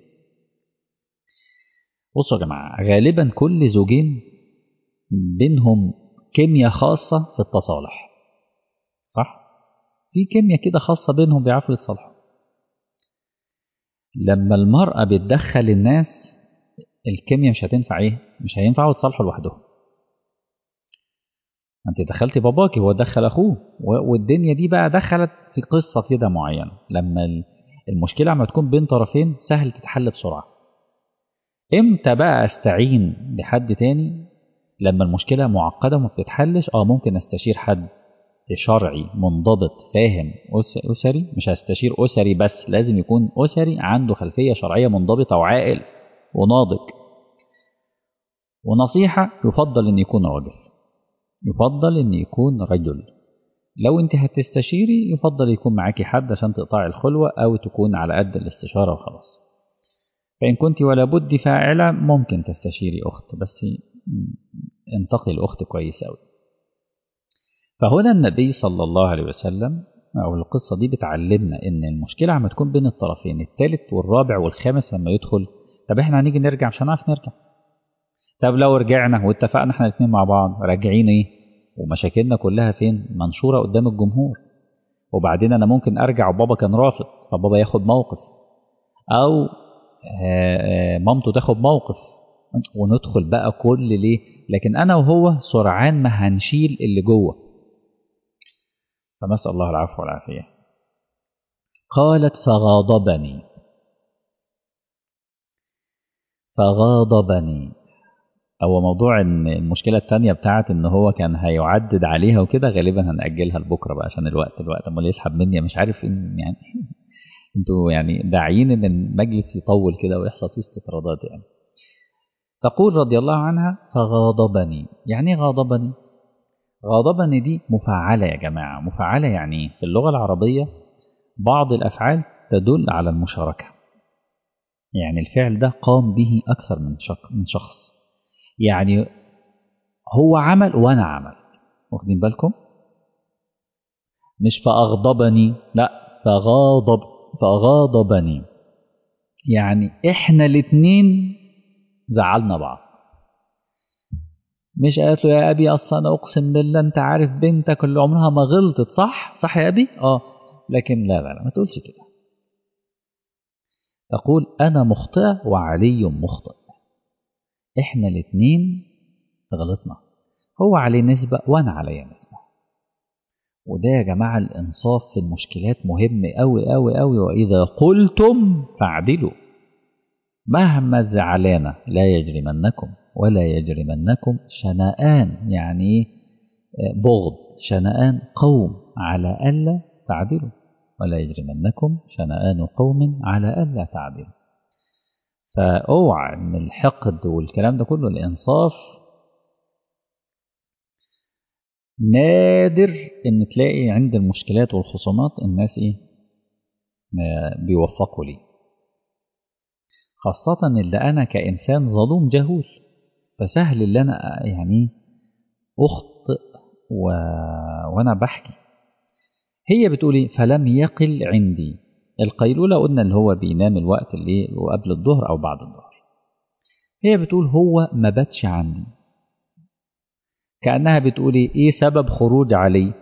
بصوا يا جماعه غالبا كل زوجين بينهم كيمياء خاصه في التصالح صح في كيمياء كده خاصه بينهم بيعرفوا يتصالحوا لما المراه بتدخل الناس الكيمياء مش هتنفع ايه مش هينفعوا يتصالحوا لوحدهم انت دخلتي باباكي هو دخل اخوه والدنيا دي بقى دخلت في قصه كده معينه لما المشكله عم تكون بين طرفين سهل تتحل بسرعه امتى بقى استعين بحد تاني لما المشكله معقده وما بتتحلش اه ممكن استشير حد شرعي منضبط فاهم اسري مش هستشير اسري بس لازم يكون اسري عنده خلفيه شرعيه منضبطه وعاقل وناضج ونصيحه يفضل ان يكون راجل يفضل ان يكون رجل لو انت هتستشيري يفضل يكون معاكي حد عشان تقطعي الخلوة او تكون على قد الاستشارة وخلاص فإن كنت ولا بد فاعلة ممكن تستشيري أخت بس انتقي الأخت كويس أوي فهنا النبي صلى الله عليه وسلم أو القصة دي بتعلمنا إن المشكلة عم تكون بين الطرفين الثالث والرابع والخامس لما يدخل طب إحنا هنيجي نرجع مش هنعرف نرجع طب لو رجعنا واتفقنا احنا الاثنين مع بعض راجعين ايه ومشاكلنا كلها فين منشوره قدام الجمهور وبعدين انا ممكن ارجع وبابا كان رافض فبابا ياخد موقف او مامته تاخد موقف وندخل بقى كل ليه لكن انا وهو سرعان ما هنشيل اللي جوه فنسال الله العفو والعافيه قالت فغاضبني فغاضبني هو موضوع ان المشكله الثانيه بتاعت ان هو كان هيعدد عليها وكده غالبا هنأجلها لبكره بقى عشان الوقت الوقت امال يسحب مني مش عارف ان يعني انتوا يعني داعيين ان المجلس يطول كده ويحصل فيه استطرادات يعني تقول رضي الله عنها فغاضبني يعني غاضبني غاضبني دي مفعله يا جماعه مفعله يعني في اللغه العربيه بعض الافعال تدل على المشاركه يعني الفعل ده قام به اكثر من من شخص يعني هو عمل وانا عملت واخدين بالكم مش فاغضبني لا فغاضب فغاضبني يعني احنا الاتنين زعلنا بعض مش قالت له يا ابي اصلا انا اقسم بالله انت عارف بنتك اللي عمرها ما غلطت صح صح يا ابي اه لكن لا لا لا ما تقولش كده تقول انا مخطئه وعلي مخطئ احنا الاتنين غلطنا هو عليه نسبة وانا عليا نسبة وده يا جماعة الانصاف في المشكلات مهم قوي قوي قوي واذا قلتم فاعدلوا مهما زعلانا لا يجرمنكم ولا يجرمنكم شنآن يعني بغض شنآن قوم على ألا تعدلوا ولا يجرمنكم شنآن قوم على ألا تعدلوا فاوعى من الحقد والكلام ده كله الانصاف نادر ان تلاقي عند المشكلات والخصومات الناس ايه بيوفقوا لي خاصة اللي انا كانسان ظلوم جهول فسهل اللي انا يعني اخطئ و... وانا بحكي هي بتقول ايه فلم يقل عندي القيلولة قلنا اللي هو بينام الوقت اللي قبل الظهر أو بعد الظهر هي بتقول هو ما باتش عندي كأنها بتقول إيه سبب خروج علي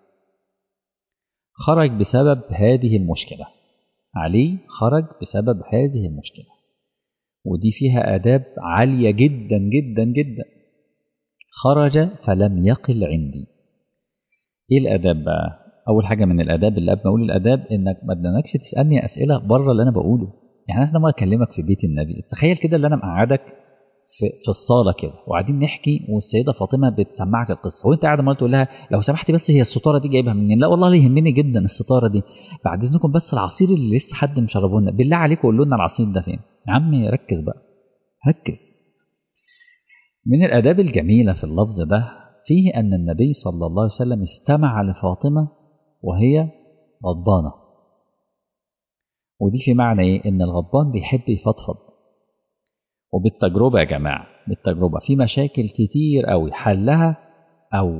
خرج بسبب هذه المشكلة علي خرج بسبب هذه المشكلة ودي فيها آداب عالية جدا جدا جدا خرج فلم يقل عندي ايه الآداب بقى اول حاجه من الاداب اللي قبل ما اقول الاداب انك ما تدنكش تسالني اسئله بره اللي انا بقوله يعني انا لما اكلمك في بيت النبي تخيل كده اللي انا مقعدك في, في الصاله كده وقاعدين نحكي والسيده فاطمه بتسمعك القصه وانت قاعد عمال تقول لها لو سمحتي بس هي الستاره دي جايبها منين لا والله يهمني جدا الستاره دي بعد اذنكم بس العصير اللي لسه حد مشربه لنا بالله عليكم قولوا لنا العصير ده فين يا عمي ركز بقى ركز من الاداب الجميله في اللفظ ده فيه ان النبي صلى الله عليه وسلم استمع لفاطمه وهي غضبانه ودي في معنى ايه ان الغضبان بيحب يفضفض وبالتجربة يا جماعة بالتجربة في مشاكل كتير قوي حلها أو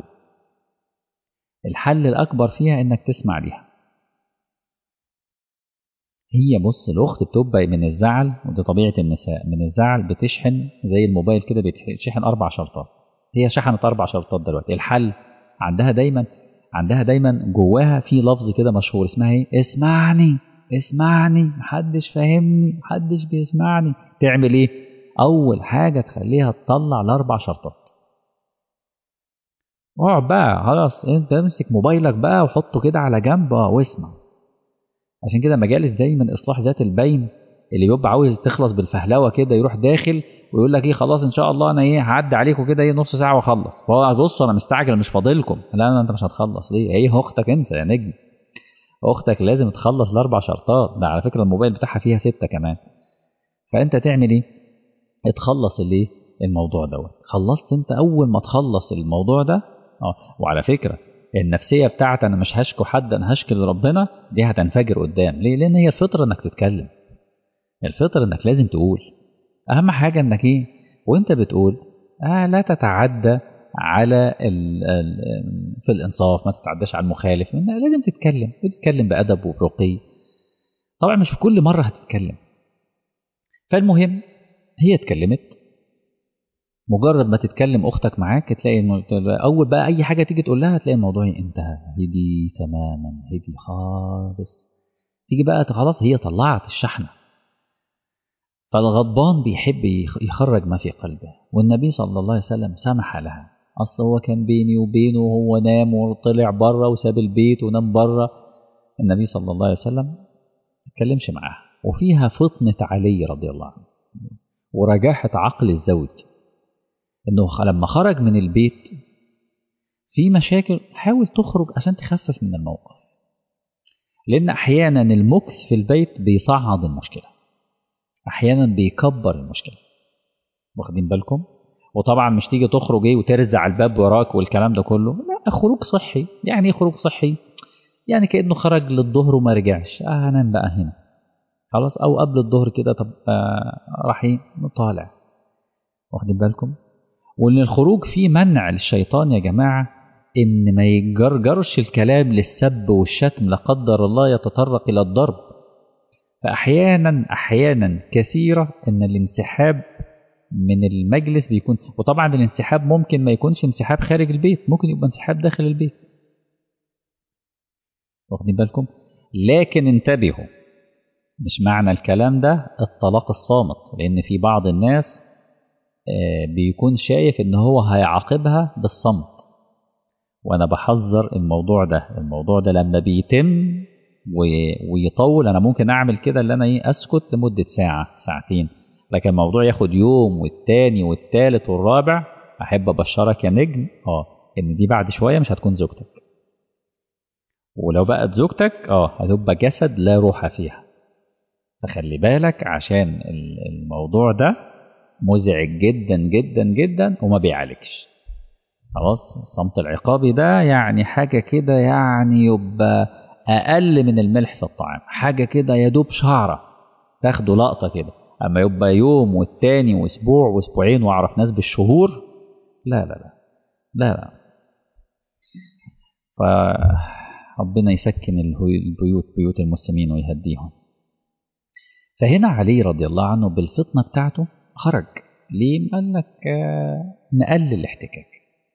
الحل الأكبر فيها إنك تسمع ليها هي بص الأخت بتبقى من الزعل ودي طبيعة النساء من الزعل بتشحن زي الموبايل كده بتشحن أربع شرطات هي شحنت أربع شرطات دلوقتي الحل عندها دايما عندها دايما جواها في لفظ كده مشهور اسمها ايه اسمعني اسمعني محدش فاهمني محدش بيسمعني تعمل ايه اول حاجه تخليها تطلع الاربع شرطات اقعد بقى خلاص انت امسك موبايلك بقى وحطه كده على جنب واسمع عشان كده مجالس دايما اصلاح ذات البين اللي بيبقى عاوز تخلص بالفهلوه كده يروح داخل ويقول لك ايه خلاص ان شاء الله انا ايه هعدي عليكم كده ايه نص ساعه واخلص فهو بص انا مستعجل مش فاضلكم لا لا انت مش هتخلص ليه هي اختك انت يا نجم اختك لازم تخلص الاربع شرطات ده على فكره الموبايل بتاعها فيها سته كمان فانت تعمل ايه اتخلص الايه الموضوع دوت خلصت انت اول ما تخلص الموضوع ده اه وعلى فكره النفسيه بتاعت انا مش هشكو حد انا هشكي لربنا دي هتنفجر قدام ليه لان هي الفطره انك تتكلم الفطره انك لازم تقول اهم حاجه انك ايه وانت بتقول آه لا تتعدى على ال ال في الانصاف ما تتعداش على المخالف لازم تتكلم تتكلم بادب وبرقي طبعا مش في كل مره هتتكلم فالمهم هي اتكلمت مجرد ما تتكلم اختك معاك تلاقي اول بقى اي حاجه تيجي تقول لها تلاقي الموضوع انتهى هدي تماما هدي خالص تيجي بقى خلاص هي طلعت الشحنه فالغضبان بيحب يخرج ما في قلبه والنبي صلى الله عليه وسلم سمح لها اصل هو كان بيني وبينه وهو نام وطلع بره وساب البيت ونام بره النبي صلى الله عليه وسلم ما اتكلمش معاها وفيها فطنه علي رضي الله عنه ورجاحة عقل الزوج انه لما خرج من البيت في مشاكل حاول تخرج عشان تخفف من الموقف لان احيانا المكس في البيت بيصعد المشكله احيانا بيكبر المشكله واخدين بالكم وطبعا مش تيجي تخرج ايه وترزع الباب وراك والكلام ده كله لا خروج صحي يعني ايه خروج صحي يعني كانه خرج للظهر وما رجعش اه هنام بقى هنا خلاص او قبل الظهر كده طب آه راح ايه طالع واخدين بالكم وان الخروج فيه منع للشيطان يا جماعه ان ما يجرجرش الكلام للسب والشتم لا قدر الله يتطرق الى الضرب فاحيانا احيانا كثيره ان الانسحاب من المجلس بيكون وطبعا الانسحاب ممكن ما يكونش انسحاب خارج البيت ممكن يبقى انسحاب داخل البيت واخدين بالكم لكن انتبهوا مش معنى الكلام ده الطلاق الصامت لان في بعض الناس بيكون شايف ان هو هيعاقبها بالصمت وانا بحذر الموضوع ده الموضوع ده لما بيتم ويطول انا ممكن اعمل كده اللي انا ايه اسكت لمده ساعه ساعتين لكن الموضوع ياخد يوم والتاني والتالت والرابع احب ابشرك يا نجم اه ان دي بعد شويه مش هتكون زوجتك ولو بقت زوجتك اه هتبقى جسد لا روح فيها فخلي بالك عشان الموضوع ده مزعج جدا جدا جدا وما بيعالجش خلاص الصمت العقابي ده يعني حاجة كده يعني يبقى أقل من الملح في الطعام حاجة كده يدوب شعرة تاخده لقطة كده أما يبقى يوم والتاني وأسبوع وأسبوعين وأعرف ناس بالشهور لا لا لا لا لا فربنا يسكن البيوت بيوت المسلمين ويهديهم فهنا علي رضي الله عنه بالفطنة بتاعته خرج ليه؟ قال لك نقلل الاحتكاك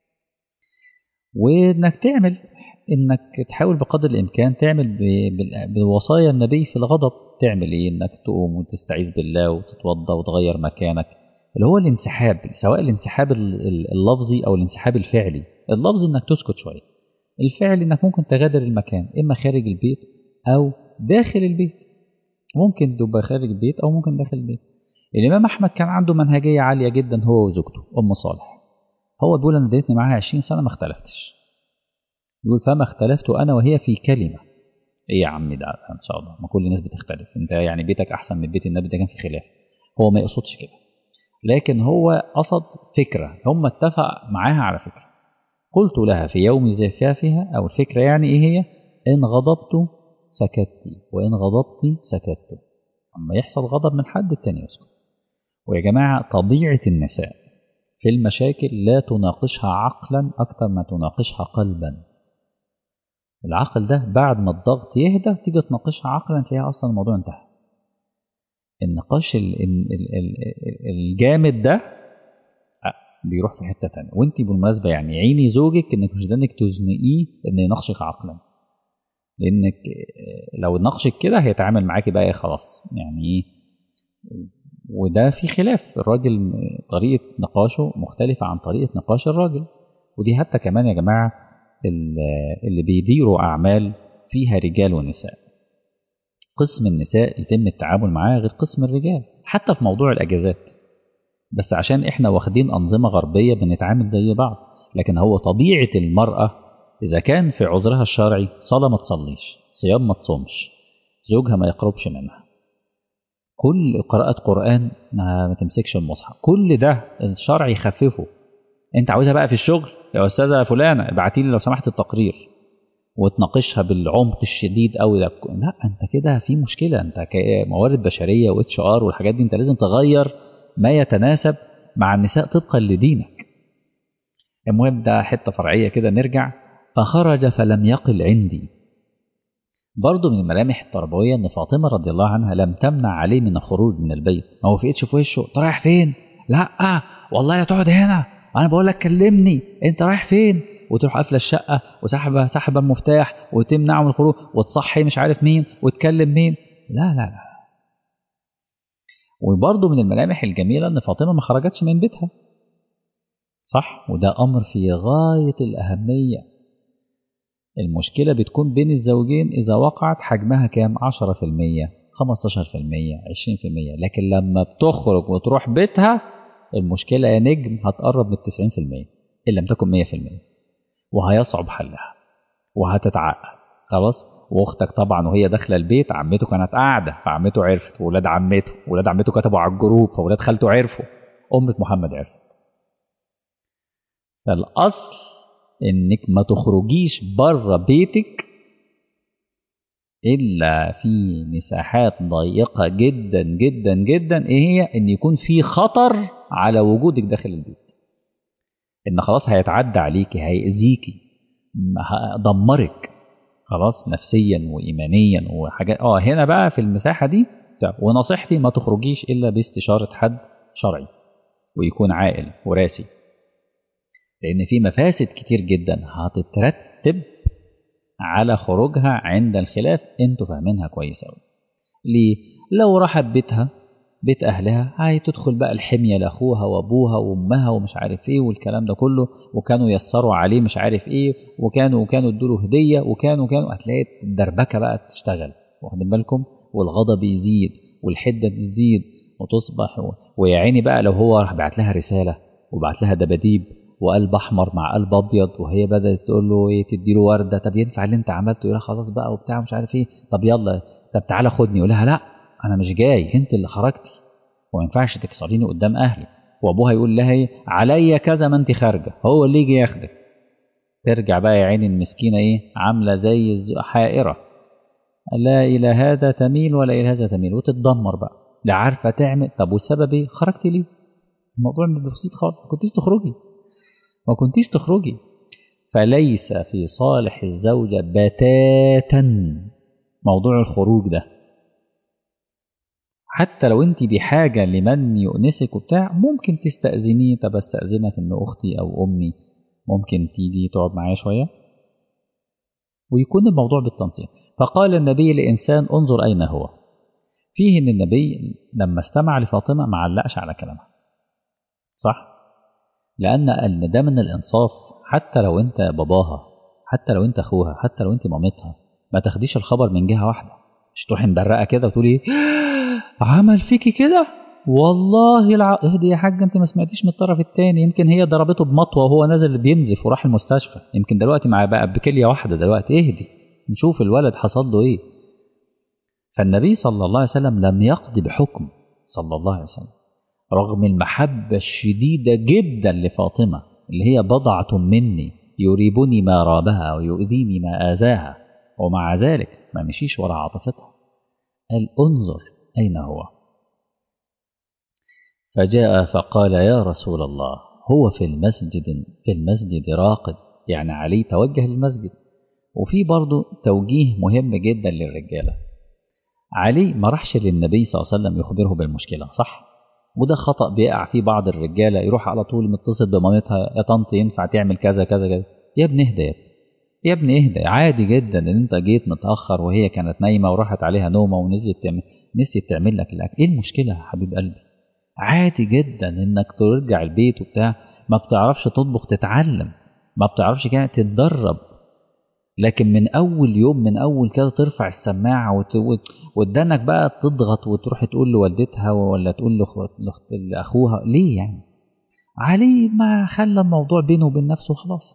وانك تعمل انك تحاول بقدر الامكان تعمل بوصايا النبي في الغضب تعمل ايه انك تقوم وتستعيذ بالله وتتوضا وتغير مكانك اللي هو الانسحاب سواء الانسحاب اللفظي او الانسحاب الفعلي اللفظي انك تسكت شويه الفعل انك ممكن تغادر المكان اما خارج البيت او داخل البيت ممكن تبقى خارج البيت او ممكن داخل البيت الإمام أحمد كان عنده منهجية عالية جدا هو وزوجته أم صالح هو بيقول أنا ديتني معاها 20 سنة ما اختلفتش يقول فما اختلفت أنا وهي في كلمة إيه يا عم ده إن شاء الله ما كل الناس بتختلف أنت يعني بيتك أحسن من بيت النبي ده كان في خلاف هو ما يقصدش كده لكن هو قصد فكرة هم اتفق معاها على فكرة قلت لها في يوم زفافها أو الفكرة يعني إيه هي إن غضبت سكت وإن غضبت سكت أما يحصل غضب من حد التاني يسكت ويا جماعة طبيعة النساء في المشاكل لا تناقشها عقلا أكثر ما تناقشها قلبا العقل ده بعد ما الضغط يهدى تيجي تناقشها عقلا تلاقيها أصلا الموضوع انتهى النقاش الجامد ده بيروح في حته تانية وانت بالمناسبه يعني عيني زوجك انك مش انك تزنقيه ان يناقشك عقلا لانك لو ناقشك كده هيتعامل معاكي بقى ايه خلاص يعني ايه وده في خلاف الراجل طريقه نقاشه مختلفه عن طريقه نقاش الراجل ودي حتى كمان يا جماعه اللي بيديروا اعمال فيها رجال ونساء قسم النساء يتم التعامل معاه غير قسم الرجال حتى في موضوع الاجازات بس عشان احنا واخدين انظمه غربيه بنتعامل زي بعض لكن هو طبيعه المراه اذا كان في عذرها الشرعي صلاه ما تصليش صيام ما تصومش زوجها ما يقربش منها كل قراءة قرآن ما, ما تمسكش المصحف كل ده الشرع يخففه انت عاوزها بقى في الشغل يا استاذه فلانه ابعتي لي لو سمحت التقرير وتناقشها بالعمق الشديد قوي ده لا انت كده في مشكله انت موارد بشريه واتش ار والحاجات دي انت لازم تغير ما يتناسب مع النساء طبقا لدينك المهم ده حته فرعيه كده نرجع فخرج فلم يقل عندي برضه من الملامح التربويه ان فاطمه رضي الله عنها لم تمنع عليه من الخروج من البيت ما هو في في وشه انت رايح فين لا والله تقعد هنا انا بقول لك كلمني انت رايح فين وتروح قافله الشقه وسحبه سحبه المفتاح وتمنعه من الخروج وتصحي مش عارف مين وتكلم مين لا لا لا وبرضه من الملامح الجميله ان فاطمه ما خرجتش من بيتها صح وده امر في غايه الاهميه المشكله بتكون بين الزوجين اذا وقعت حجمها كام 10% 15% 20% لكن لما بتخرج وتروح بيتها المشكله يا نجم هتقرب من 90% ان لم تكن 100% وهيصعب حلها وهتتعقد خلاص واختك طبعا وهي داخله البيت عمته كانت قاعده فعمته عرفت واولاد عمته واولاد عمته كتبوا على الجروب فاولاد خالته عرفوا امه محمد عرفت فالاصل انك ما تخرجيش بره بيتك الا في مساحات ضيقه جدا جدا جدا ايه هي ان يكون في خطر على وجودك داخل البيت ان خلاص هيتعدى عليكي هيأذيكي هدمرك خلاص نفسيا وايمانيا وحاجات اه هنا بقى في المساحه دي ونصيحتي ما تخرجيش الا باستشاره حد شرعي ويكون عاقل وراسي لان في مفاسد كتير جدا هتترتب على خروجها عند الخلاف انتوا فاهمينها كويس قوي ليه لو راحت بيتها بيت اهلها هاي تدخل بقى الحميه لاخوها وابوها وامها ومش عارف ايه والكلام ده كله وكانوا يسروا عليه مش عارف ايه وكانوا وكانوا ادوا له هديه وكانوا كانوا هتلاقي الدربكه بقى تشتغل واخدين بالكم والغضب يزيد والحده تزيد وتصبح و... ويا عيني بقى لو هو راح بعت لها رساله وبعت لها دباديب وقلب احمر مع قلب ابيض وهي بدات تقول له ايه تدي له ورده طب ينفع اللي انت عملته يقول لها خلاص بقى وبتاع مش عارف ايه طب يلا طب تعالى خدني يقول لها لا انا مش جاي انت اللي خرجتي وما ينفعش تكسريني قدام اهلي وابوها يقول لها ايه عليا كذا ما انت خارجه هو اللي يجي ياخدك ترجع بقى يا عيني المسكينه ايه عامله زي حائره لا الى هذا تميل ولا الى هذا تميل وتتدمر بقى لا عارفه تعمل طب والسبب ايه خرجتي ليه الموضوع بسيط خالص ما كنتيش تخرجي ما كنتيش تخرجي فليس في صالح الزوجه بتاتا موضوع الخروج ده حتى لو انت بحاجة لمن يؤنسك وبتاع ممكن تستأذنيه طب استأذنك ان اختي او امي ممكن تيجي تقعد معايا شوية ويكون الموضوع بالتنصيح فقال النبي لإنسان انظر أين هو فيه ان النبي لما استمع لفاطمة ما علقش على كلامها صح لأن ده من الإنصاف حتى لو أنت باباها حتى لو أنت أخوها حتى لو أنت مامتها ما تاخديش الخبر من جهة واحدة مش تروحي مبرقة كده وتقولي عمل فيكي كده والله الع... اهدي يا حاج انت ما سمعتيش من الطرف الثاني يمكن هي ضربته بمطوه وهو نازل بينزف وراح المستشفى يمكن دلوقتي مع بقى بكليه واحده دلوقتي اهدي نشوف الولد حصل له ايه فالنبي صلى الله عليه وسلم لم يقضي بحكم صلى الله عليه وسلم رغم المحبة الشديدة جدا لفاطمة اللي هي بضعة مني يريبني ما رابها ويؤذيني ما آذاها ومع ذلك ما مشيش ورا عاطفتها قال انظر أين هو فجاء فقال يا رسول الله هو في المسجد في المسجد راقد يعني عليه توجه للمسجد وفي برضه توجيه مهم جدا للرجالة علي ما راحش للنبي صلى الله عليه وسلم يخبره بالمشكلة صح وده خطأ بيقع فيه بعض الرجالة يروح على طول متصل بمامتها يا طنط ينفع تعمل كذا كذا كذا يا ابني اهدى يا ابني يا ابني اهدى عادي جدا ان انت جيت متأخر وهي كانت نايمة وراحت عليها نومة ونزلت تعمل نسيت تعمل لك الاكل ايه المشكلة يا حبيب قلبي عادي جدا انك ترجع البيت وبتاع ما بتعرفش تطبخ تتعلم ما بتعرفش كده تتدرب لكن من اول يوم من اول كده ترفع السماعه وت... وتدنك بقى تضغط وتروح تقول لوالدتها ولا تقول لاخوها ليه يعني علي ما خلى الموضوع بينه وبين نفسه خلاص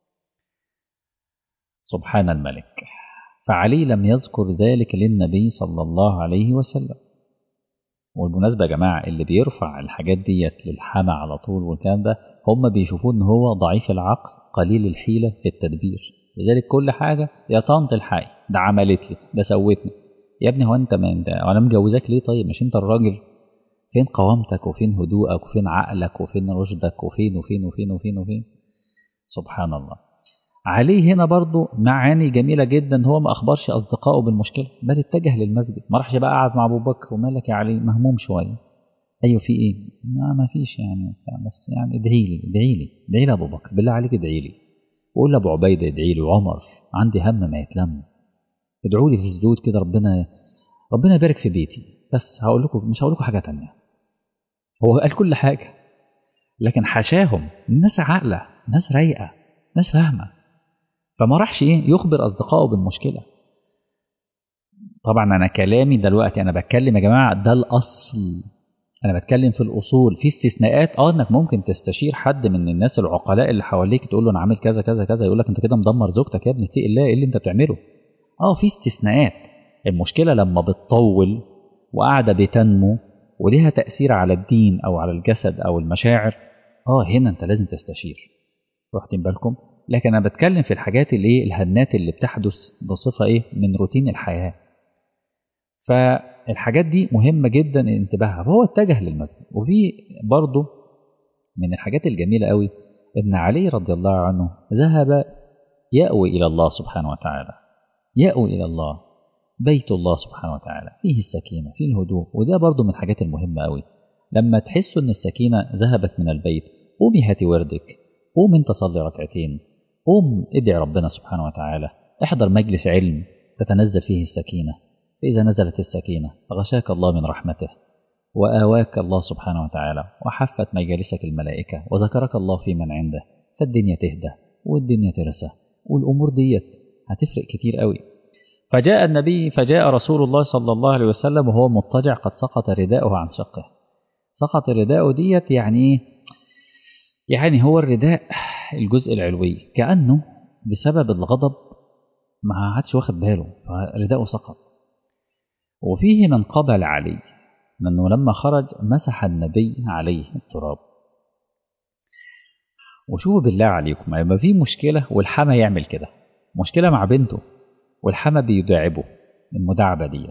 سبحان الملك فعلي لم يذكر ذلك للنبي صلى الله عليه وسلم والمناسبة يا جماعة اللي بيرفع الحاجات ديت للحمى على طول والكلام ده هم بيشوفوه ان هو ضعيف العقل قليل الحيلة في التدبير لذلك كل حاجة يا طنط الحي ده عملت لي ده سوتني يا ابني هو انت ما انت انا مجوزاك ليه طيب مش انت الراجل فين قوامتك وفين هدوءك وفين عقلك وفين رشدك وفين وفين وفين وفين وفين سبحان الله عليه هنا برضو معاني جميلة جدا هو ما أخبرش أصدقائه بالمشكلة بل اتجه للمسجد ما راحش بقى قعد مع أبو بكر ومالك يا علي مهموم شوية أيوه في إيه؟ ما, ما فيش يعني بس يعني ادعي لي ادعي لي ادعي لي أبو بكر بالله عليك ادعي لي وقول لأبو عبيدة ادعي لي وعمر عندي هم ما يتلم ادعوا لي في السجود كده ربنا ربنا يبارك في بيتي بس هقول لكم مش هقول لكم حاجة تانية هو قال كل حاجة لكن حشاهم الناس عاقلة ناس رايقة ناس فاهمة فما راحش ايه يخبر اصدقائه بالمشكله طبعا انا كلامي دلوقتي انا بتكلم يا جماعه ده الاصل انا بتكلم في الاصول في استثناءات اه انك ممكن تستشير حد من الناس العقلاء اللي حواليك تقول له انا عامل كذا كذا كذا يقول لك انت كده مدمر زوجتك يا ابني اتقي الله ايه اللي انت بتعمله اه في استثناءات المشكله لما بتطول وقاعده بتنمو وليها تاثير على الدين او على الجسد او المشاعر اه هنا انت لازم تستشير واخدين بالكم لكن انا بتكلم في الحاجات اللي ايه الهنات اللي بتحدث بصفه ايه من روتين الحياه فالحاجات دي مهمه جدا انتباهها فهو اتجه للمسجد وفي برضه من الحاجات الجميله قوي ان علي رضي الله عنه ذهب يأوي الى الله سبحانه وتعالى يأوي الى الله بيت الله سبحانه وتعالى فيه السكينه فيه الهدوء وده برضه من الحاجات المهمه قوي لما تحسوا ان السكينه ذهبت من البيت قومي هاتي وردك قوم انت صلي ركعتين قوم ادعي ربنا سبحانه وتعالى احضر مجلس علم تتنزل فيه السكينة فإذا نزلت السكينة غشاك الله من رحمته وآواك الله سبحانه وتعالى وحفت مجالسك الملائكة وذكرك الله في من عنده فالدنيا تهدى والدنيا ترسى والأمور ديت هتفرق كتير قوي فجاء النبي فجاء رسول الله صلى الله عليه وسلم وهو مضطجع قد سقط رداؤه عن شقه سقط رداؤه ديت يعني ايه يعني هو الرداء الجزء العلوي كأنه بسبب الغضب ما عادش واخد باله فرداءه سقط وفيه من قبل علي انه لما خرج مسح النبي عليه التراب وشوفوا بالله عليكم يبقى في مشكلة والحما يعمل كده مشكلة مع بنته والحما بيداعبه المداعبة ديت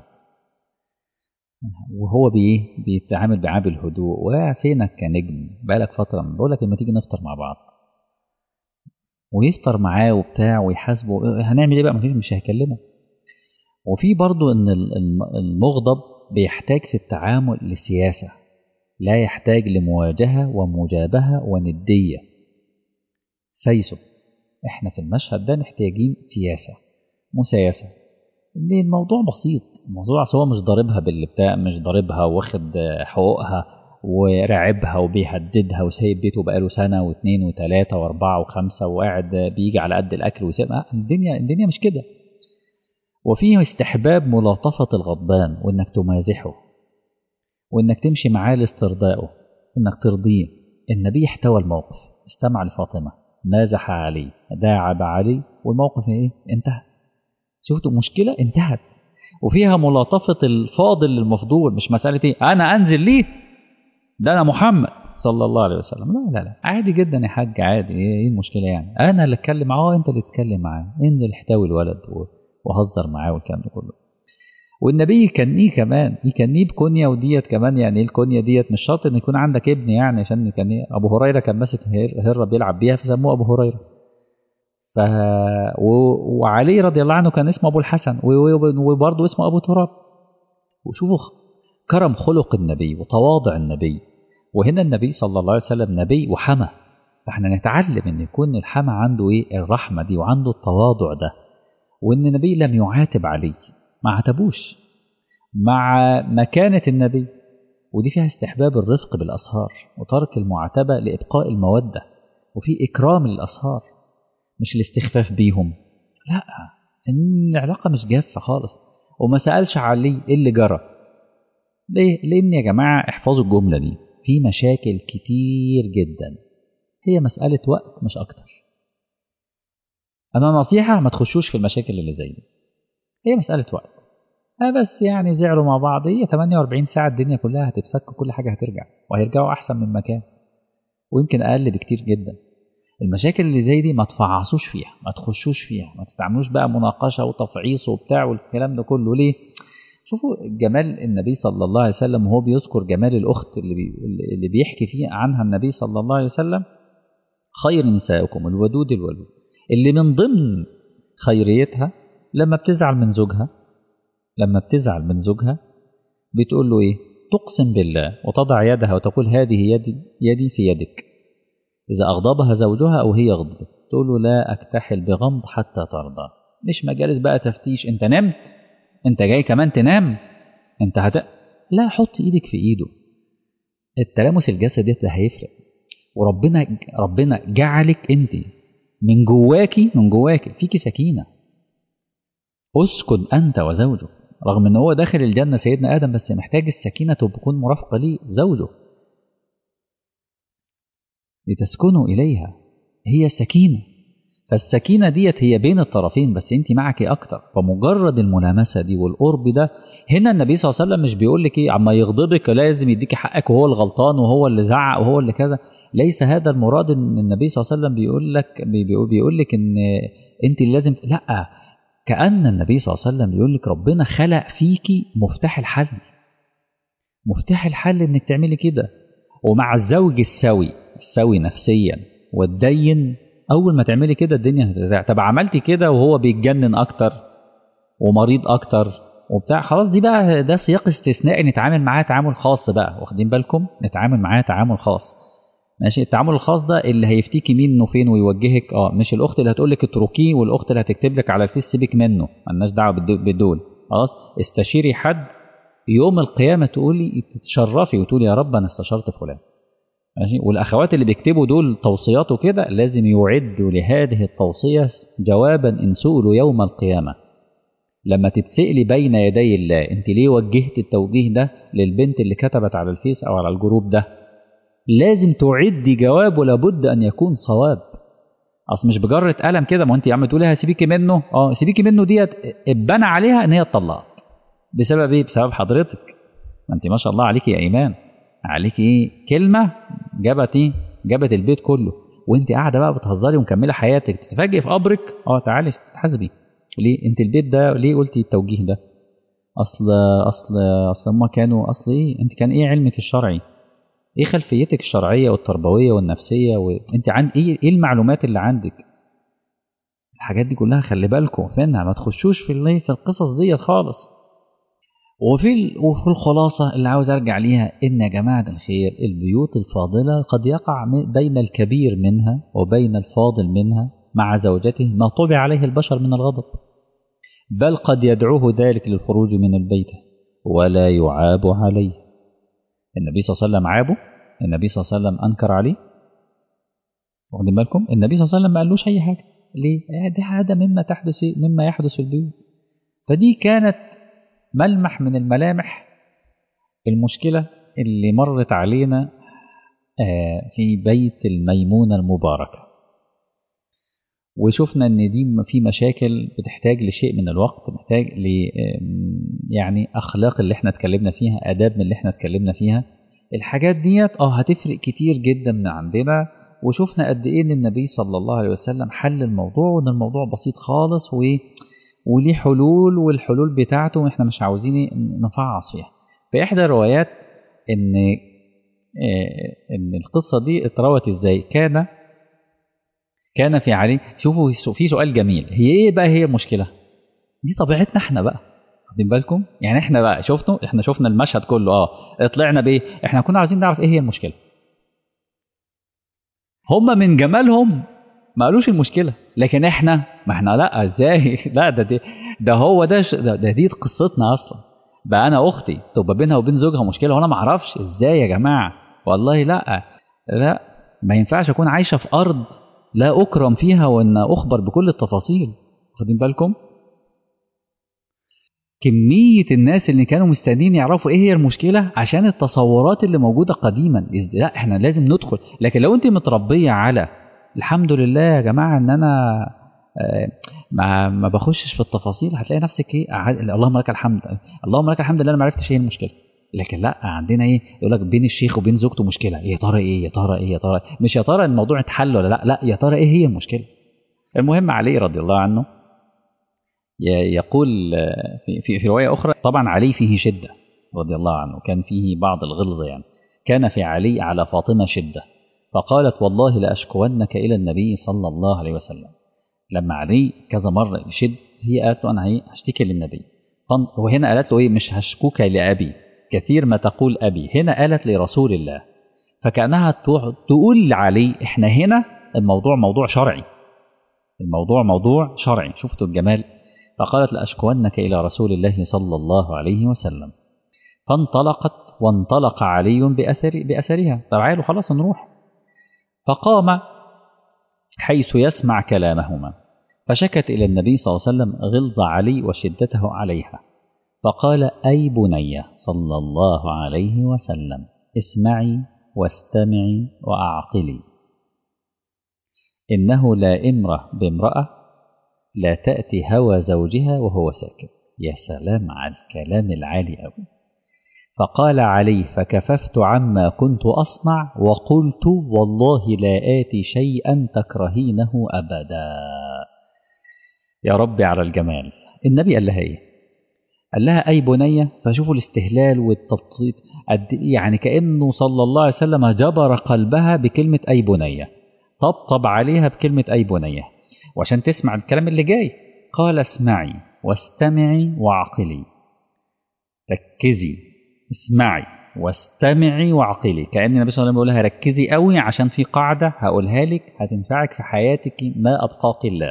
وهو بيه بيتعامل بعاب الهدوء وفينك كنجم بقالك فترة بقول لك لما تيجي نفطر مع بعض ويفطر معاه وبتاع ويحاسبه هنعمل ايه بقى مفيش مش هيكلمه وفي برضو ان المغضب بيحتاج في التعامل لسياسة لا يحتاج لمواجهة ومجابهة وندية سيسو احنا في المشهد ده محتاجين سياسة مسايسة ليه الموضوع بسيط الموضوع هو مش ضاربها باللي بتاع مش ضاربها واخد حقوقها وراعبها وبيهددها وسايب بيته بقاله سنة واثنين وثلاثة وأربعة وخمسة وقاعد بيجي على قد الأكل ويسيب الدنيا الدنيا مش كده وفيه استحباب ملاطفة الغضبان وإنك تمازحه وإنك تمشي معاه لاسترضائه إنك ترضيه النبي احتوى الموقف استمع لفاطمة مازح علي داعب علي والموقف ايه انتهى شفتوا مشكلة انتهت وفيها ملاطفة الفاضل للمفضول مش مسألة ايه انا انزل ليه ده انا محمد صلى الله عليه وسلم لا لا لا عادي جدا يا حاج عادي ايه المشكلة يعني انا اللي اتكلم معاه انت اللي تتكلم معاه انزل احتوي الولد وهزر معاه والكلام ده كله والنبي يكنيه كمان يكنيه بكنية وديت كمان يعني ايه الكنية ديت مش شرط ان يكون عندك ابن يعني عشان يكنيه ابو هريرة كان ماسك هرة بيلعب بيها فسموه ابو هريرة ف و... وعلي رضي الله عنه كان اسمه ابو الحسن وبرضه اسمه ابو تراب وشوفوا كرم خلق النبي وتواضع النبي وهنا النبي صلى الله عليه وسلم نبي وحمى فاحنا نتعلم ان يكون الحمى عنده ايه الرحمه دي وعنده التواضع ده وان النبي لم يعاتب عليه ما عاتبوش مع مكانه النبي ودي فيها استحباب الرفق بالاسهار وترك المعاتبه لابقاء الموده وفي اكرام للاسهار مش الاستخفاف بيهم لا العلاقه مش جافه خالص وما سالش عليه ايه اللي جرى ليه لان يا جماعه احفظوا الجمله دي في مشاكل كتير جدا هي مسألة وقت مش أكتر أنا نصيحة ما تخشوش في المشاكل اللي زي دي هي مسألة وقت أه بس يعني زعلوا مع بعض هي 48 ساعة الدنيا كلها هتتفك كل حاجة هترجع وهيرجعوا أحسن من مكان ويمكن أقل بكتير جدا المشاكل اللي زي دي ما تفعصوش فيها ما تخشوش فيها ما تتعاملوش بقى مناقشة وتفعيص وبتاع والكلام ده كله ليه شوفوا جمال النبي صلى الله عليه وسلم وهو بيذكر جمال الأخت اللي, بي اللي بيحكي فيه عنها النبي صلى الله عليه وسلم خير نسائكم الودود الولود اللي من ضمن خيريتها لما بتزعل من زوجها لما بتزعل من زوجها بتقول له ايه تقسم بالله وتضع يدها وتقول هذه يدي يدي في يدك إذا أغضبها زوجها أو هي غضبت تقول له لا أكتحل بغمض حتى ترضى مش مجالس بقى تفتيش أنت نمت أنت جاي كمان تنام أنت هت لا حط إيدك في إيده التلامس الجسدي ده هيفرق وربنا ربنا جعلك أنت من جواكي من جواكي فيكي سكينة اسكن أنت وزوجك رغم ان هو داخل الجنة سيدنا آدم بس محتاج السكينة تكون مرافقة ليه زوجه لتسكنوا إليها هي سكينة فالسكينة ديت هي بين الطرفين بس انت معك أكتر فمجرد الملامسة دي والقرب ده هنا النبي صلى الله عليه وسلم مش بيقول لك ايه عما يغضبك لازم يديك حقك وهو الغلطان وهو اللي زعق وهو اللي كذا ليس هذا المراد ان النبي صلى الله عليه وسلم بيقول لك بيقول, بيقول لك ان انت اللي لازم لا كأن النبي صلى الله عليه وسلم بيقول لك ربنا خلق فيكي مفتاح الحل مفتاح الحل انك تعملي كده ومع الزوج السوي السوي نفسيا والدين اول ما تعملي كده الدنيا هتتزع طب عملتي كده وهو بيتجنن اكتر ومريض اكتر وبتاع خلاص دي بقى ده سياق استثنائي نتعامل معاه تعامل خاص بقى واخدين بالكم نتعامل معاه تعامل خاص ماشي التعامل الخاص ده اللي هيفتيكي منه فين ويوجهك اه مش الاخت اللي هتقول لك اتركيه والاخت اللي هتكتب لك على الفيس سيبك منه مالناش دعوه بالدول خلاص استشيري حد يوم القيامه تقولي تتشرفي وتقولي يا رب انا استشرت فلان ماشي والاخوات اللي بيكتبوا دول توصيات وكده لازم يعدوا لهذه التوصيه جوابا ان سئلوا يوم القيامه لما تتسألي بين يدي الله انت ليه وجهت التوجيه ده للبنت اللي كتبت على الفيس او على الجروب ده لازم تعدي جواب ولابد ان يكون صواب اصل مش بجرة قلم كده ما انت يا عم تقولي هسيبيكي منه اه سيبيكي منه ديت اتبنى عليها ان هي اتطلقت بسبب ايه بسبب حضرتك ما انت ما شاء الله عليكي يا ايمان عليكي ايه كلمه جابت ايه جابت البيت كله وانت قاعده بقى بتهزري ومكمله حياتك تتفاجئ في قبرك اه تعالي تحاسبي ليه انت البيت ده ليه قلتي التوجيه ده اصل اصل اصل هم كانوا اصل ايه انت كان ايه علمك الشرعي ايه خلفيتك الشرعيه والتربويه والنفسيه وانت عن ايه ايه المعلومات اللي عندك الحاجات دي كلها خلي بالكم فينها ما تخشوش في اللي في القصص دي خالص وفي وفي الخلاصه اللي عاوز ارجع ليها ان يا جماعه الخير البيوت الفاضله قد يقع بين الكبير منها وبين الفاضل منها مع زوجته ما طبع عليه البشر من الغضب بل قد يدعوه ذلك للخروج من البيت ولا يعاب عليه النبي صلى الله عليه وسلم عابه النبي صلى الله عليه وسلم انكر عليه واخدين بالكم النبي صلى الله عليه وسلم ما قالوش اي حاجه ليه ده هذا مما تحدث مما يحدث في البيوت فدي كانت ملمح من الملامح المشكله اللي مرت علينا في بيت الميمونة المباركة وشفنا ان دي في مشاكل بتحتاج لشيء من الوقت محتاج ل يعني اخلاق اللي احنا اتكلمنا فيها اداب من اللي احنا اتكلمنا فيها الحاجات ديت اه هتفرق كتير جدا من عندنا وشفنا قد ايه ان النبي صلى الله عليه وسلم حل الموضوع وان الموضوع بسيط خالص و وليه حلول والحلول بتاعته احنا مش عاوزين نفعص فيها في احدى الروايات ان ان القصه دي اتروت ازاي كان كان في علي شوفوا في سؤال جميل هي ايه بقى هي المشكله دي طبيعتنا احنا بقى واخدين بالكم يعني احنا بقى شفتوا احنا شفنا المشهد كله اه طلعنا بايه احنا كنا عايزين نعرف ايه هي المشكله هم من جمالهم ما قالوش المشكله لكن احنا ما احنا لا ازاي لا ده دي ده هو ده ده, ده دي قصتنا اصلا بقى انا اختي تبقى بينها وبين زوجها مشكله وانا ما اعرفش ازاي يا جماعه والله لا لا ما ينفعش اكون عايشه في ارض لا اكرم فيها وان اخبر بكل التفاصيل واخدين بالكم كمية الناس اللي كانوا مستنيين يعرفوا ايه هي المشكلة عشان التصورات اللي موجودة قديما لا احنا لازم ندخل لكن لو انت متربية على الحمد لله يا جماعة ان انا ما ما بخشش في التفاصيل هتلاقي نفسك ايه اللهم لك الحمد اللهم لك الحمد ان انا ما عرفتش ايه المشكله لكن لا عندنا ايه يقول لك بين الشيخ وبين زوجته مشكله يا ترى ايه يا ترى ايه يا ترى مش يا ترى الموضوع اتحل ولا لا لا يا ترى ايه هي المشكله المهم علي رضي الله عنه يقول في في, في روايه اخرى طبعا علي فيه شده رضي الله عنه كان فيه بعض الغلظه يعني كان في علي على فاطمه شده فقالت والله لاشكونك الى النبي صلى الله عليه وسلم لما علي كذا مره يشد هي قالت له انا هشتكي للنبي وهنا قالت له ايه مش هشكوك لابي كثير ما تقول ابي هنا قالت لرسول الله فكانها تقول لعلي احنا هنا الموضوع موضوع شرعي الموضوع موضوع شرعي شفتوا الجمال فقالت لاشكونك الى رسول الله صلى الله عليه وسلم فانطلقت وانطلق علي بأثر بأثرها تعالوا خلاص نروح فقام حيث يسمع كلامهما فشكت إلى النبي صلى الله عليه وسلم غلظ علي وشدته عليها فقال أي بني صلى الله عليه وسلم اسمعي واستمعي وأعقلي إنه لا إمرة بامرأة لا تأتي هوى زوجها وهو ساكت يا سلام على الكلام العالي أوي فقال علي فكففت عما كنت أصنع وقلت والله لا آتي شيئا تكرهينه أبدا يا ربي على الجمال النبي قال لها إيه قال لها أي بنية فشوفوا الاستهلال والتبسيط يعني كأنه صلى الله عليه وسلم جبر قلبها بكلمة أي بنية طبطب عليها بكلمة أي بنية وعشان تسمع الكلام اللي جاي قال اسمعي واستمعي واعقلي ركزي اسمعي واستمعي واعقلي كأن النبي صلى الله عليه وسلم بيقول لها ركزي قوي عشان في قاعدة هقولها لك هتنفعك في حياتك ما أبقاك الله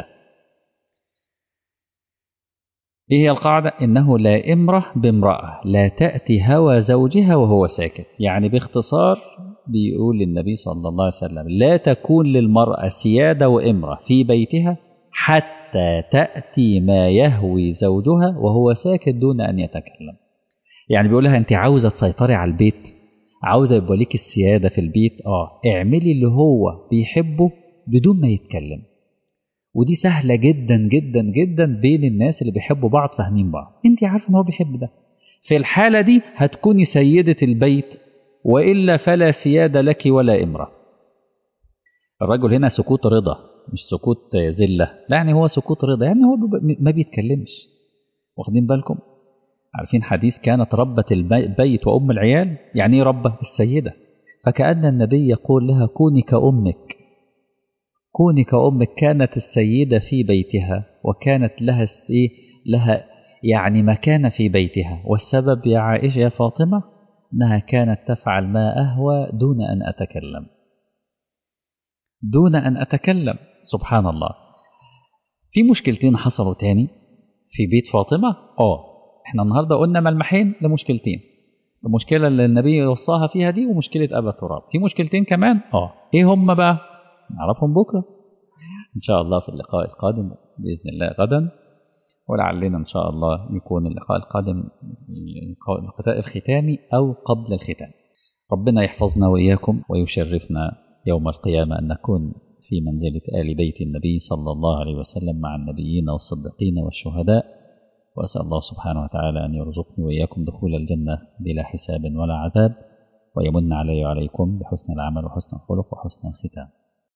ايه هي القاعدة انه لا امرة بامرأة لا تأتي هوى زوجها وهو ساكت يعني باختصار بيقول النبي صلى الله عليه وسلم لا تكون للمرأة سيادة وامرة في بيتها حتى تأتي ما يهوي زوجها وهو ساكت دون أن يتكلم يعني بيقول لها انت عاوزة تسيطري على البيت عاوزة يبقى ليك السيادة في البيت اه اعملي اللي هو بيحبه بدون ما يتكلم ودي سهلة جدا جدا جدا بين الناس اللي بيحبوا بعض فاهمين بعض انت عارفه ان هو بيحب ده في الحالة دي هتكوني سيدة البيت وإلا فلا سيادة لك ولا إمرة الرجل هنا سكوت رضا مش سكوت ذلة لا يعني هو سكوت رضا يعني هو ما بيتكلمش واخدين بالكم عارفين حديث كانت ربة البيت وأم العيال يعني ايه ربة السيدة فكأن النبي يقول لها كوني كأمك كوني كأمك كانت السيدة في بيتها وكانت لها إيه لها يعني مكانة في بيتها والسبب يا عائشة يا فاطمة أنها كانت تفعل ما أهوى دون أن أتكلم دون أن أتكلم سبحان الله في مشكلتين حصلوا تاني في بيت فاطمة آه احنا النهاردة قلنا ملمحين لمشكلتين المشكلة اللي النبي وصاها فيها دي ومشكلة أبا تراب في مشكلتين كمان آه إيه هم بقى نعرفهم بكرة إن شاء الله في اللقاء القادم بإذن الله غدا ولعلنا إن شاء الله يكون اللقاء القادم الختامي أو قبل الختام ربنا يحفظنا وإياكم ويشرفنا يوم القيامة أن نكون في منزلة آل بيت النبي صلى الله عليه وسلم مع النبيين والصديقين والشهداء وأسأل الله سبحانه وتعالى أن يرزقني وإياكم دخول الجنة بلا حساب ولا عذاب ويمن علي وعليكم بحسن العمل وحسن الخلق وحسن الختام